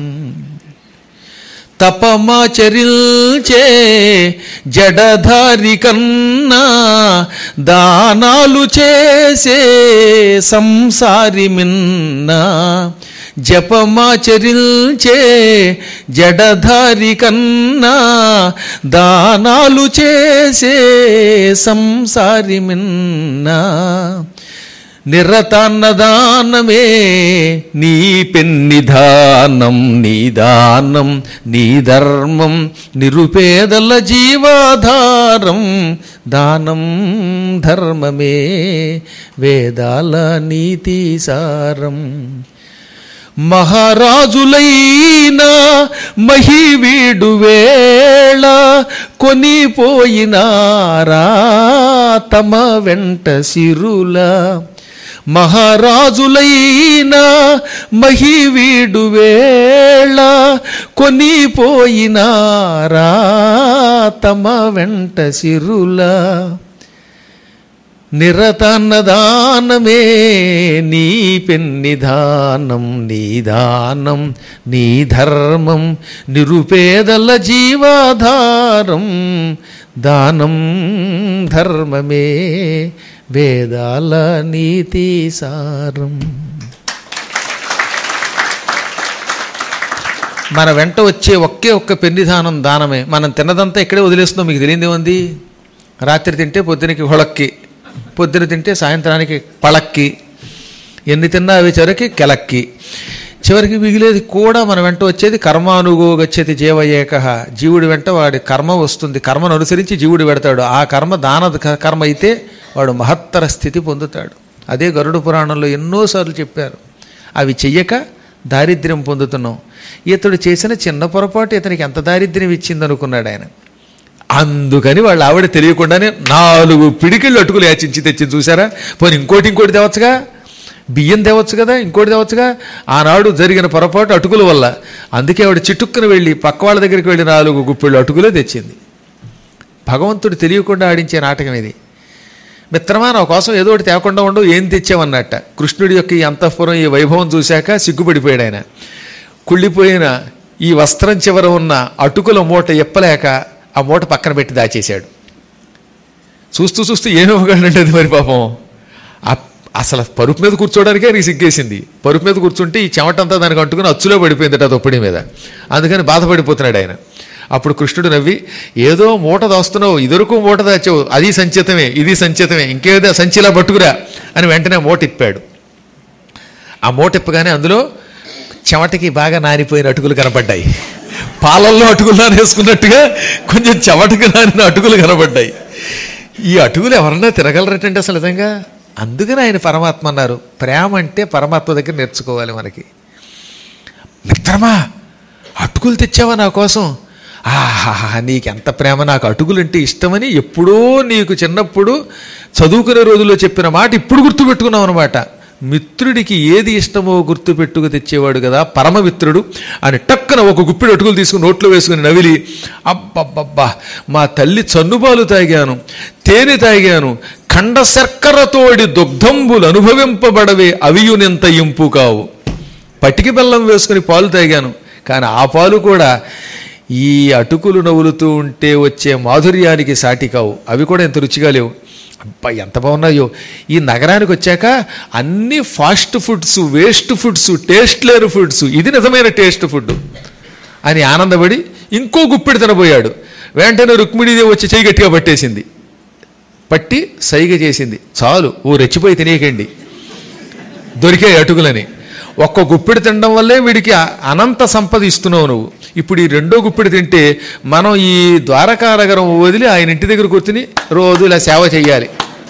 తపమాచరిల్చే జడధారి కన్నా దానాలు చేసే సంసారి మిన్నా జపమాచరిల్చే జడధారి కన్నా దానాలు చేసే సంసారి మిన్నా నిరతాన్నదానమే నీ పెన్నిధానం నీ దానం నీ ధర్మం నిరుపేదల జీవాధారం దానం ధర్మమే వేదాల నీతి సారం మహారాజులైనా మహివీడు వేళ కొనిపోయినారా తమ వెంట సిరుల మహారాజులైనా మహివీడు వేళ కొనిపోయినారా తమ వెంట సిరులా నిరతన్నదానమే నీ పెన్నిధానం నీ దానం నీ ధర్మం నిరుపేదల జీవాధారం దానం ధర్మమే వేదాల నీతి సారం మన వెంట వచ్చే ఒకే ఒక్క పెన్నిధానం దానమే మనం తిన్నదంతా ఇక్కడే వదిలేస్తున్నాం మీకు తెలియదు ఉంది రాత్రి తింటే పొద్దునకి హొళక్కి పొద్దున తింటే సాయంత్రానికి పళక్కి ఎన్ని తిన్నా అవి చివరికి కెలక్కి చివరికి మిగిలేది కూడా మన వెంట వచ్చేది కర్మానుగో గచ్చతి జీవ ఏక జీవుడి వెంట వాడి కర్మ వస్తుంది కర్మను అనుసరించి జీవుడు పెడతాడు ఆ కర్మ దాన కర్మ అయితే వాడు మహత్తర స్థితి పొందుతాడు అదే గరుడ పురాణంలో ఎన్నోసార్లు చెప్పారు అవి చెయ్యక దారిద్ర్యం పొందుతున్నాం ఇతడు చేసిన చిన్న పొరపాటు ఇతనికి ఎంత దారిద్ర్యం ఇచ్చిందనుకున్నాడు ఆయన అందుకని వాళ్ళ ఆవిడ తెలియకుండానే నాలుగు పిడికిళ్ళు అటుకులు యాచించి తెచ్చింది చూసారా పోనీ ఇంకోటి ఇంకోటి తేవచ్చుగా బియ్యం తేవచ్చు కదా ఇంకోటి తేవచ్చుగా ఆనాడు జరిగిన పొరపాటు అటుకుల వల్ల అందుకే ఆవిడ చిటుక్కున వెళ్ళి పక్క వాళ్ళ దగ్గరికి వెళ్ళి నాలుగు గుప్పిళ్ళు అటుకులే తెచ్చింది భగవంతుడు తెలియకుండా ఆడించే నాటకం ఇది మిత్రమా నా కోసం ఏదో ఒకటి తేకుండా ఉండవు ఏం తెచ్చామన్నట్ట కృష్ణుడి యొక్క ఈ అంతఃపురం ఈ వైభవం చూశాక సిగ్గుపడిపోయాడు ఆయన కుళ్ళిపోయిన ఈ వస్త్రం చివర ఉన్న అటుకుల మూట ఎప్పలేక ఆ మూట పక్కన పెట్టి దాచేశాడు చూస్తూ చూస్తూ ఏమి ఇవ్వగలంటే అది మరి పాపం ఆ- అసలు పరుపు మీద కూర్చోవడానికే నీకు సిగ్గేసింది పరుపు మీద కూర్చుంటే ఈ చెమటంతా దానికి అంటుకుని అచ్చులో పడిపోయిందట తొప్పడి మీద అందుకని బాధపడిపోతున్నాడు ఆయన అప్పుడు కృష్ణుడు నవ్వి ఏదో మూట దాస్తున్నావు ఇదొరకు మూట దాచావు అది సంచితమే ఇది సంచితమే ఇంకేదో సంచిలా పట్టుకురా అని వెంటనే మూట ఇప్పాడు ఆ మూట ఇప్పగానే అందులో చెమటకి బాగా నానిపోయిన అటుకులు కనపడ్డాయి పాలల్లో అటుకులు నానేసుకున్నట్టుగా కొంచెం చెమటకి నానిన అటుకులు కనపడ్డాయి ఈ అటుకులు ఎవరన్నా తినగలరటండి అసలు నిజంగా అందుకని ఆయన పరమాత్మ అన్నారు ప్రేమ అంటే పరమాత్మ దగ్గర నేర్చుకోవాలి మనకి మిత్రమా అటుకులు తెచ్చావా నా కోసం ఆహా నీకెంత ప్రేమ నాకు అటుకులంటే ఇష్టమని ఎప్పుడో నీకు చిన్నప్పుడు చదువుకునే రోజుల్లో చెప్పిన మాట ఇప్పుడు గుర్తుపెట్టుకున్నావు అనమాట మిత్రుడికి ఏది ఇష్టమో గుర్తుపెట్టుకు తెచ్చేవాడు కదా పరమమిత్రుడు అని టక్కున ఒక గుప్పిడి అటుకులు తీసుకుని నోట్లో వేసుకుని నవిలి అబ్బబ్బబ్బా మా తల్లి చన్నుబాలు తాగాను తేనె తాగాను ఖండ శర్కరతోడి దుగ్ధంబులు అనుభవింపబడవే అవియునెంత ఇంపు కావు పటికి బెల్లం వేసుకుని పాలు తాగాను కానీ ఆ పాలు కూడా ఈ అటుకులు నవ్వులుతూ ఉంటే వచ్చే మాధుర్యానికి సాటి కావు అవి కూడా ఎంత రుచిగా లేవు అబ్బా ఎంత బాగున్నాయో ఈ నగరానికి వచ్చాక అన్ని fast foods waste foods taste లేని ఫుడ్స్ ఇది నిజమైన టేస్ట్ ఫుడ్ అని ఆనందపడి ఇంకో గుప్పిడి తినబోయాడు వెంటనే రుక్మిణీదేవి వచ్చి చేయి గట్టిగా పట్టేసింది పట్టి సైగ చేసింది చాలు ఓ రెచ్చిపోయి తినేయకండి దొరికే అటుకులని ఒక్క గుప్పిడి తినడం వల్లే వీడికి అ- అనంత సంపద ఇస్తున్నావు నువ్వు ఇప్పుడు ఈ రెండో గుప్పిడి తింటే మనం ఈ ద్వారకానగరం వదిలి ఆయన ఇంటి దగ్గర కూర్చుని రోజు ఇలా సేవ చెయ్యాలి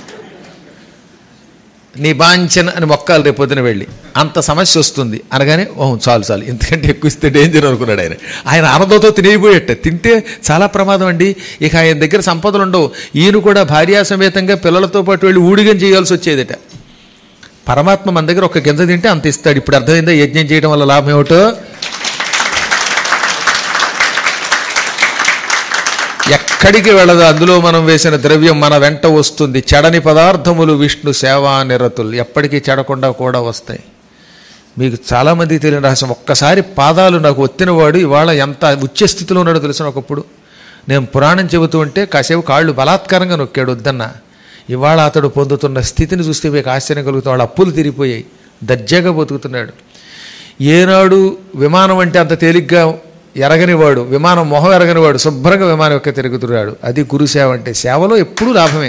నీ బాంఛన్ అని మొక్కాలి రేపు పొద్దున వెళ్ళి అంత సమస్య వస్తుంది అనగానే ఓ చాలు చాలు ఎందుకంటే ఎక్కువ ఇస్తే డేంజర్ అనుకున్నాడు ఆయన ఆయన ఆనందంతో తినేయబోయేట తింటే చాలా ప్రమాదం అండి ఇక ఆయన దగ్గర సంపదలు ఉండవు ఈయన కూడా భార్యా సమేతంగా పిల్లలతో పాటు వెళ్ళి ఊడిగం చేయాల్సి వచ్చేదట పరమాత్మ మన దగ్గర ఒక గింజ తింటే అంత ఇస్తాడు ఇప్పుడు అర్థమైందా యజ్ఞం చేయడం వల్ల లాభం ఏమిటో ఎక్కడికి వెళ్ళదు అందులో మనం వేసిన ద్రవ్యం మన వెంట వస్తుంది చెడని పదార్థములు విష్ణు సేవా నిరతులు ఎప్పటికీ చెడకుండా కూడా వస్తాయి మీకు చాలామంది తెలియని రహస్యం ఒక్కసారి పాదాలు నాకు ఒత్తినవాడు ఇవాళ ఎంత ఉచ్చ స్థితిలో ఉన్నాడో తెలిసిన ఒకప్పుడు నేను పురాణం చెబుతూ ఉంటే కాసేపు కాళ్ళు బలాత్కారంగా నొక్కాడు వద్దన్న ఇవాళ అతడు పొందుతున్న స్థితిని చూస్తే మీకు ఆశ్చర్యం కలుగుతాం వాళ్ళ అప్పులు తీరిపోయాయి దర్జాగా బతుకుతున్నాడు ఏనాడు విమానం అంటే అంత తేలిగ్గా ఎరగనివాడు విమానం మొహం ఎరగనివాడు శుభ్రంగా విమానం యొక్క తిరుగుతున్నాడు అది గురుసేవ అంటే సేవలో ఎప్పుడూ లాభమే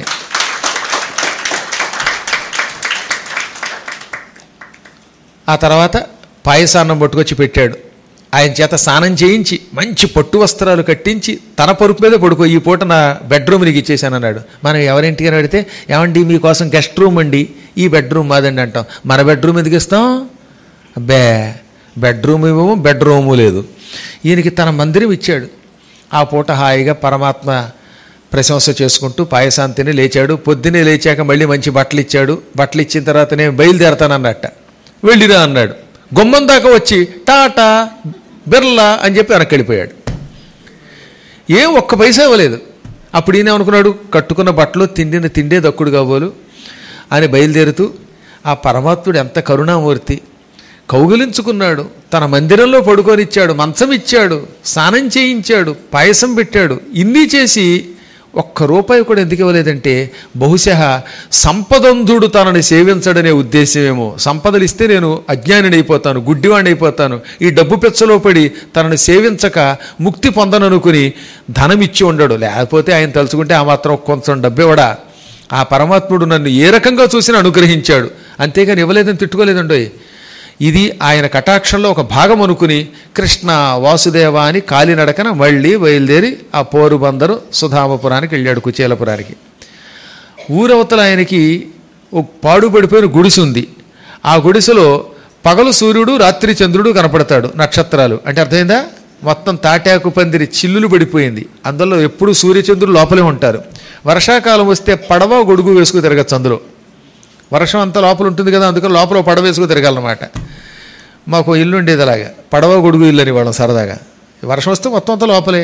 ఆ తర్వాత పాయసాన్నం పట్టుకొచ్చి పెట్టాడు ఆయన చేత స్నానం చేయించి మంచి పట్టు వస్త్రాలు కట్టించి తన పరుపు మీద పడుకో ఈ పూట నా బెడ్రూమ్ నీకు ఇచ్చేసానన్నాడు మనం ఎవరింటికి అని అడిగితే ఏమండి మీకోసం గెస్ట్ రూమ్ అండి ఈ బెడ్రూమ్ మాదండి అంటాం మన బెడ్రూమ్ ఎందుకు ఇస్తాం అబ్బే బెడ్రూమ్ ఇవ్వము బెడ్రూము లేదు ఈయనకి తన మందిరం ఇచ్చాడు ఆ పూట హాయిగా పరమాత్మ ప్రశంస చేసుకుంటూ పాయసాంతిని లేచాడు పొద్దునే లేచాక మళ్ళీ మంచి బట్టలు ఇచ్చాడు బట్టలు ఇచ్చిన తర్వాత నేను బయలుదేరతానన్నట్ట వెళ్ళిరా అన్నాడు గుమ్మం దాకా వచ్చి టాటా బిర్లా అని చెప్పి వెనక్కి వెళ్ళిపోయాడు ఏం ఒక్క పైసా ఇవ్వలేదు అప్పుడు ఈయన అనుకున్నాడు కట్టుకున్న బట్టలు తిండిన తిండే దక్కుడు కాబోలు అని బయలుదేరుతూ ఆ పరమాత్ముడు ఎంత కరుణామూర్తి కౌగిలించుకున్నాడు తన మందిరంలో పడుకొనిచ్చాడు మంచం ఇచ్చాడు స్నానం చేయించాడు పాయసం పెట్టాడు ఇన్ని చేసి ఒక్క రూపాయి కూడా ఎందుకు ఇవ్వలేదంటే బహుశా సంపదంధుడు తనని సేవించడనే ఉద్దేశమేమో సంపదలు ఇస్తే నేను అజ్ఞానిని అయిపోతాను గుడ్డివాణ్ణి అయిపోతాను ఈ డబ్బు పెచ్చలో పడి తనని సేవించక ముక్తి పొందననుకుని ధనం ఇచ్చి ఉండడు లేకపోతే ఆయన తలుచుకుంటే ఆ మాత్రం కొంచెం డబ్బివ్వడా ఆ పరమాత్ముడు నన్ను ఏ రకంగా చూసినా అనుగ్రహించాడు అంతేగాని ఇవ్వలేదని తిట్టుకోలేదండోయ్ ఇది ఆయన కటాక్షంలో ఒక భాగం అనుకుని కృష్ణ వాసుదేవ అని కాలినడకన మళ్ళీ బయలుదేరి ఆ పోరుబందరు సుధామపురానికి వెళ్ళాడు కుచేలపురానికి ఊరవతల ఆయనకి ఒక పాడుపడిపోయిన గుడిసె ఉంది ఆ గుడిసెలో పగలు సూర్యుడు రాత్రి చంద్రుడు కనపడతాడు నక్షత్రాలు అంటే అర్థమైందా మొత్తం తాటాకు పందిరి చిల్లులు పడిపోయింది అందులో ఎప్పుడు సూర్యచంద్రులు లోపలే ఉంటారు వర్షాకాలం వస్తే పడవ గొడుగు వేసుకు తిరగచ్చు అందులో వర్షం అంతా లోపల ఉంటుంది కదా అందుకని లోపల పడవ వేసుకు తిరగాలన్నమాట మాకు ఇల్లు ఉండేది అలాగా పడవ గొడుగు ఇల్లు అని వాళ్ళం సరదాగా వర్షం వస్తే మొత్తం అంతా లోపలే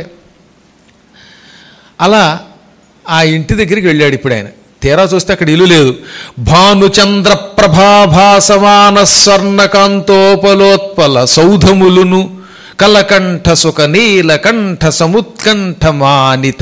అలా ఆ ఇంటి దగ్గరికి వెళ్ళాడు ఇప్పుడు ఆయన తీరా చూస్తే అక్కడ ఇల్లు లేదు భానుచంద్ర ప్రభాభాసమాన స్వర్ణకాంతోపలోత్పల సౌధములును కలకంఠ సుఖ నీలకంఠ సముత్కంఠ మానిత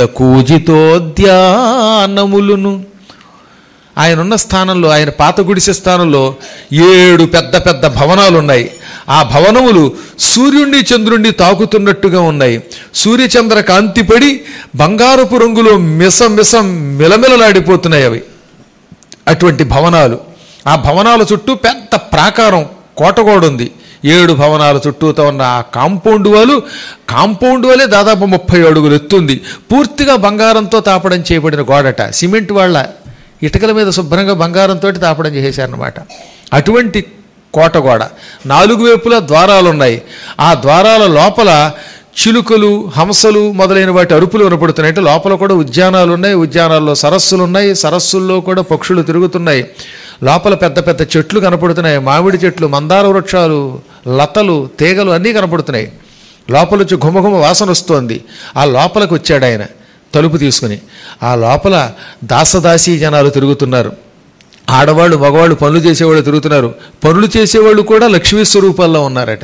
కూజితోద్యానములును ఆయన ఉన్న స్థానంలో ఆయన పాత గుడిసె స్థానంలో ఏడు పెద్ద పెద్ద భవనాలు ఉన్నాయి ఆ భవనములు సూర్యుణ్ణి చంద్రుణ్ణి తాకుతున్నట్టుగా ఉన్నాయి సూర్యచంద్ర కాంతి పడి బంగారపు రంగులో మిస మిస మిలమిలలాడిపోతున్నాయి అవి అటువంటి భవనాలు ఆ భవనాల చుట్టూ పెద్ద ప్రాకారం కోటగోడ ఉంది ఏడు భవనాల చుట్టూతో ఉన్న ఆ కాంపౌండ్ వాళ్ళు కాంపౌండ్ వాళ్ళే దాదాపు ముప్పై అడుగులు ఎత్తుంది పూర్తిగా బంగారంతో తాపడం చేయబడిన గోడట సిమెంట్ వాళ్ళ ఇటుకల మీద శుభ్రంగా బంగారంతో తాపడం చేసేశారనమాట అటువంటి కోటగోడ నాలుగు వైపులా ద్వారాలు ఉన్నాయి ఆ ద్వారాల లోపల చిలుకలు హంసలు మొదలైన వాటి అరుపులు వినపడుతున్నాయి అంటే లోపల కూడా ఉద్యానాలు ఉన్నాయి ఉద్యానాల్లో సరస్సులు ఉన్నాయి సరస్సుల్లో కూడా పక్షులు తిరుగుతున్నాయి లోపల పెద్ద పెద్ద చెట్లు కనపడుతున్నాయి మామిడి చెట్లు మందార వృక్షాలు లతలు తీగలు అన్నీ కనపడుతున్నాయి లోపల వచ్చి ఘుమఘుమ వాసన వస్తోంది ఆ లోపలికి వచ్చాడు ఆయన తలుపు తీసుకుని ఆ లోపల దాసదాసీ జనాలు తిరుగుతున్నారు ఆడవాళ్ళు మగవాళ్ళు పనులు చేసేవాళ్ళు తిరుగుతున్నారు పనులు చేసేవాళ్ళు కూడా లక్ష్మీ స్వరూపాల్లో ఉన్నారట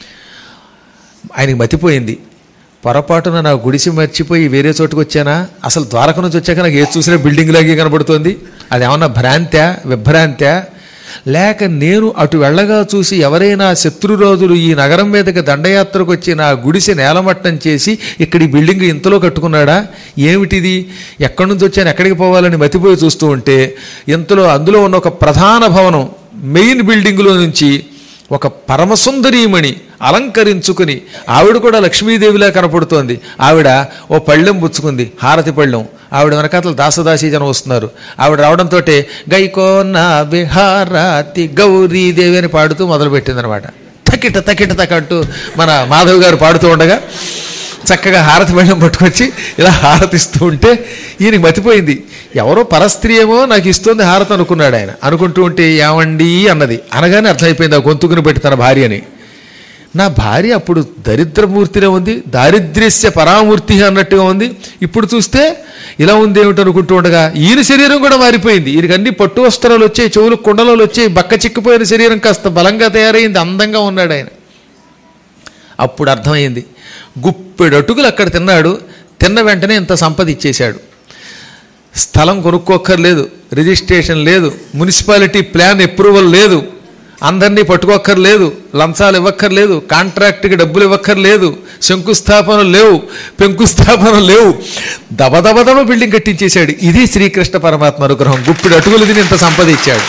ఆయనకి మతిపోయింది పొరపాటున నా గుడిసి మర్చిపోయి వేరే చోటుకు వచ్చానా అసలు ద్వారక నుంచి వచ్చాక నాకు ఏది చూసినా బిల్డింగ్ లాగే కనబడుతోంది అది ఏమన్నా భ్రాంత్యా విభ్రాంత్యా లేక నేను అటు వెళ్ళగా చూసి ఎవరైనా శత్రురోజులు ఈ నగరం మీదకి దండయాత్రకు వచ్చి నా గుడిసె నేలమట్టం చేసి ఇక్కడ ఈ బిల్డింగ్ ఇంతలో కట్టుకున్నాడా ఏమిటిది ఎక్కడి నుంచి వచ్చాను ఎక్కడికి పోవాలని మతిపోయి చూస్తూ ఉంటే ఇంతలో అందులో ఉన్న ఒక ప్రధాన భవనం మెయిన్ బిల్డింగ్లో నుంచి ఒక పరమసుందరీమణి అలంకరించుకుని ఆవిడ కూడా లక్ష్మీదేవిలా కనపడుతోంది ఆవిడ ఓ పళ్ళెం పుచ్చుకుంది హారతి పళ్ళెం ఆవిడ వెనకాతల దాసదాసీ జనం వస్తున్నారు ఆవిడ రావడంతో గైకో నా విహారాతి గౌరీదేవి అని పాడుతూ మొదలుపెట్టిందనమాట తకిట తకిట తక అంటూ మన మాధవ్ గారు పాడుతూ ఉండగా చక్కగా హారతి పళ్ళెం పట్టుకొచ్చి ఇలా హారతిస్తూ ఉంటే ఈయనకి మతిపోయింది ఎవరో పరస్త్రీ ఏమో నాకు ఇస్తుంది హారతి అనుకున్నాడు ఆయన అనుకుంటూ ఉంటే ఏమండి అన్నది అనగానే అర్థమైపోయింది ఆ గొంతుకుని పెట్టి తన భార్యని నా భార్య అప్పుడు దరిద్రమూర్తిలో ఉంది దారిద్ర్యస్య పరామూర్తి అన్నట్టుగా ఉంది ఇప్పుడు చూస్తే ఇలా ఉంది ఏమిటి అనుకుంటూ ఉండగా ఈయన శరీరం కూడా మారిపోయింది ఈయనకి అన్ని పట్టు వస్త్రాలు వచ్చాయి చెవులు కుండలాలు వచ్చాయి బక్క చిక్కిపోయిన శరీరం కాస్త బలంగా తయారైంది అందంగా ఉన్నాడు ఆయన అప్పుడు అర్థమైంది గుప్పెడు అటుకులు అక్కడ తిన్నాడు తిన్న వెంటనే ఇంత సంపద ఇచ్చేశాడు స్థలం కొనుక్కోక్కర్లేదు రిజిస్ట్రేషన్ లేదు మున్సిపాలిటీ ప్లాన్ అప్రూవల్ లేదు అందరినీ పట్టుకోక్కర్లేదు లంచాలు ఇవ్వక్కర్లేదు కాంట్రాక్ట్కి డబ్బులు ఇవ్వక్కర్లేదు శంకుస్థాపనలు లేవు పెంకుస్థాపనలు లేవు దబదబదబ బిల్డింగ్ కట్టించేశాడు ఇది శ్రీకృష్ణ పరమాత్మ అనుగ్రహం గుప్పిడి అటుకులు తిని ఇంత సంపద ఇచ్చాడు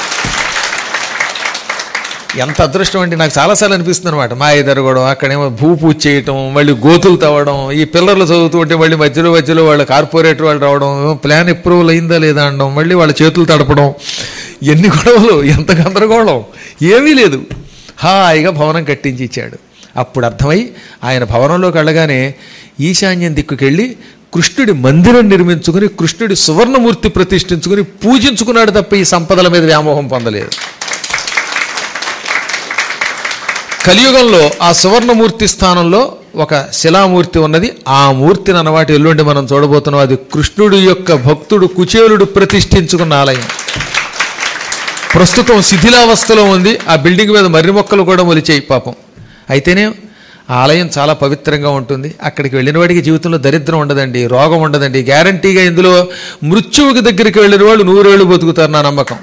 ఎంత అదృష్టం అంటే నాకు చాలాసార్లు అనిపిస్తుంది అనమాట మా ఎదరగడం అక్కడేమో భూ పూజ చేయటం మళ్ళీ గోతులు తవ్వడం ఈ పిల్లలు చదువుతూ ఉంటే మళ్ళీ మధ్యలో మధ్యలో వాళ్ళ కార్పొరేటర్ వాళ్ళు రావడం ప్లాన్ అప్రూవల్ అయిందా లేదా అనడం మళ్ళీ వాళ్ళ చేతులు తడపడం ఎన్ని గొడవలు ఎంత గందరగోళం ఏమీ లేదు హాయిగా భవనం కట్టించి ఇచ్చాడు అప్పుడు అర్థమై ఆయన భవనంలోకి వెళ్ళగానే ఈశాన్యం దిక్కుకెళ్ళి కృష్ణుడి మందిరం నిర్మించుకుని కృష్ణుడి సువర్ణమూర్తి ప్రతిష్ఠించుకుని పూజించుకున్నాడు తప్ప ఈ సంపదల మీద వ్యామోహం పొందలేదు కలియుగంలో ఆ సువర్ణమూర్తి స్థానంలో ఒక శిలామూర్తి ఉన్నది ఆ మూర్తిని అన్నవాటి ఎల్లుండి మనం చూడబోతున్నాం అది కృష్ణుడి యొక్క భక్తుడు కుచేలుడు ప్రతిష్ఠించుకున్న ఆలయం ప్రస్తుతం శిథిలావస్థలో ఉంది ఆ బిల్డింగ్ మీద మర్రి మొక్కలు కూడా మొలిచాయి పాపం అయితేనే ఆ ఆలయం చాలా పవిత్రంగా ఉంటుంది అక్కడికి వెళ్ళిన వాడికి జీవితంలో దరిద్రం ఉండదండి రోగం ఉండదండి గ్యారంటీగా ఇందులో మృత్యువుకి దగ్గరికి వెళ్ళిన వాళ్ళు నూరేళ్లు బతుకుతారు నా నమ్మకం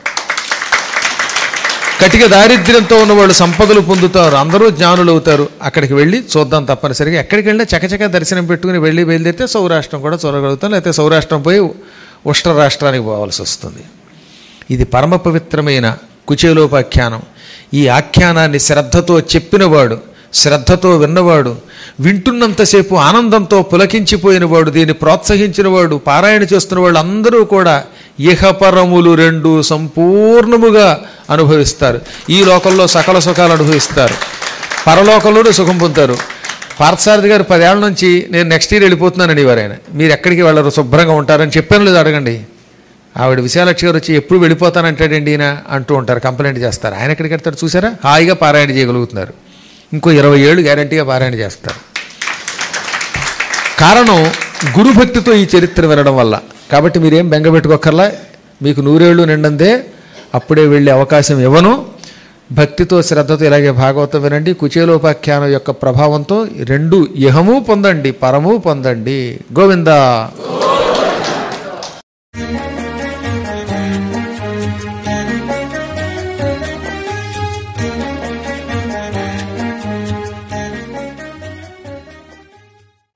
కటిక దారిద్ర్యంతో ఉన్న వాళ్ళు సంపదలు పొందుతారు అందరూ జ్ఞానులు అవుతారు అక్కడికి వెళ్ళి చూద్దాం తప్పనిసరిగా ఎక్కడికి వెళ్ళినా చకచక దర్శనం పెట్టుకుని వెళ్ళి బయలుదేరితే సౌరాష్ట్రం కూడా చూడగలుగుతాం లేకపోతే సౌరాష్ట్రం పోయి ఉష్ట్ర రాష్ట్రానికి పోవాల్సి వస్తుంది ఇది పరమ పవిత్రమైన కుచేలోపాఖ్యానం ఈ ఆఖ్యానాన్ని శ్రద్ధతో చెప్పినవాడు శ్రద్ధతో విన్నవాడు వింటున్నంతసేపు ఆనందంతో పులకించిపోయినవాడు దీన్ని ప్రోత్సహించినవాడు పారాయణ చేస్తున్న వాళ్ళు అందరూ కూడా ఇహపరములు రెండు సంపూర్ణముగా అనుభవిస్తారు ఈ లోకంలో సకల సుఖాలు అనుభవిస్తారు పరలోకంలోనూ సుఖం పొందుతారు పార్థసారథి గారు పదేళ్ల నుంచి నేను నెక్స్ట్ ఇయర్ వెళ్ళిపోతున్నానని ఆయన మీరు ఎక్కడికి వెళ్ళరు శుభ్రంగా ఉంటారని చెప్పాను లేదు అడగండి ఆవిడ విశాలక్షి గారు వచ్చి ఎప్పుడు వెళ్ళిపోతానంటాడండి ఈయన అంటూ ఉంటారు కంప్లైంట్ చేస్తారు ఆయన ఎక్కడికి వెళ్తారు చూసారా హాయిగా పారాయణ చేయగలుగుతున్నారు ఇంకో ఇరవై ఏళ్ళు గ్యారంటీగా పారాయణ చేస్తారు కారణం గురుభక్తితో ఈ చరిత్ర వినడం వల్ల కాబట్టి మీరేం బెంగపెట్టుకోకర్లా మీకు నూరేళ్లు నిండందే అప్పుడే వెళ్ళే అవకాశం ఇవ్వను భక్తితో శ్రద్ధతో ఇలాగే భాగవతం వినండి కుచేలోపాఖ్యానం యొక్క ప్రభావంతో రెండు ఇహము పొందండి పరము పొందండి గోవిందా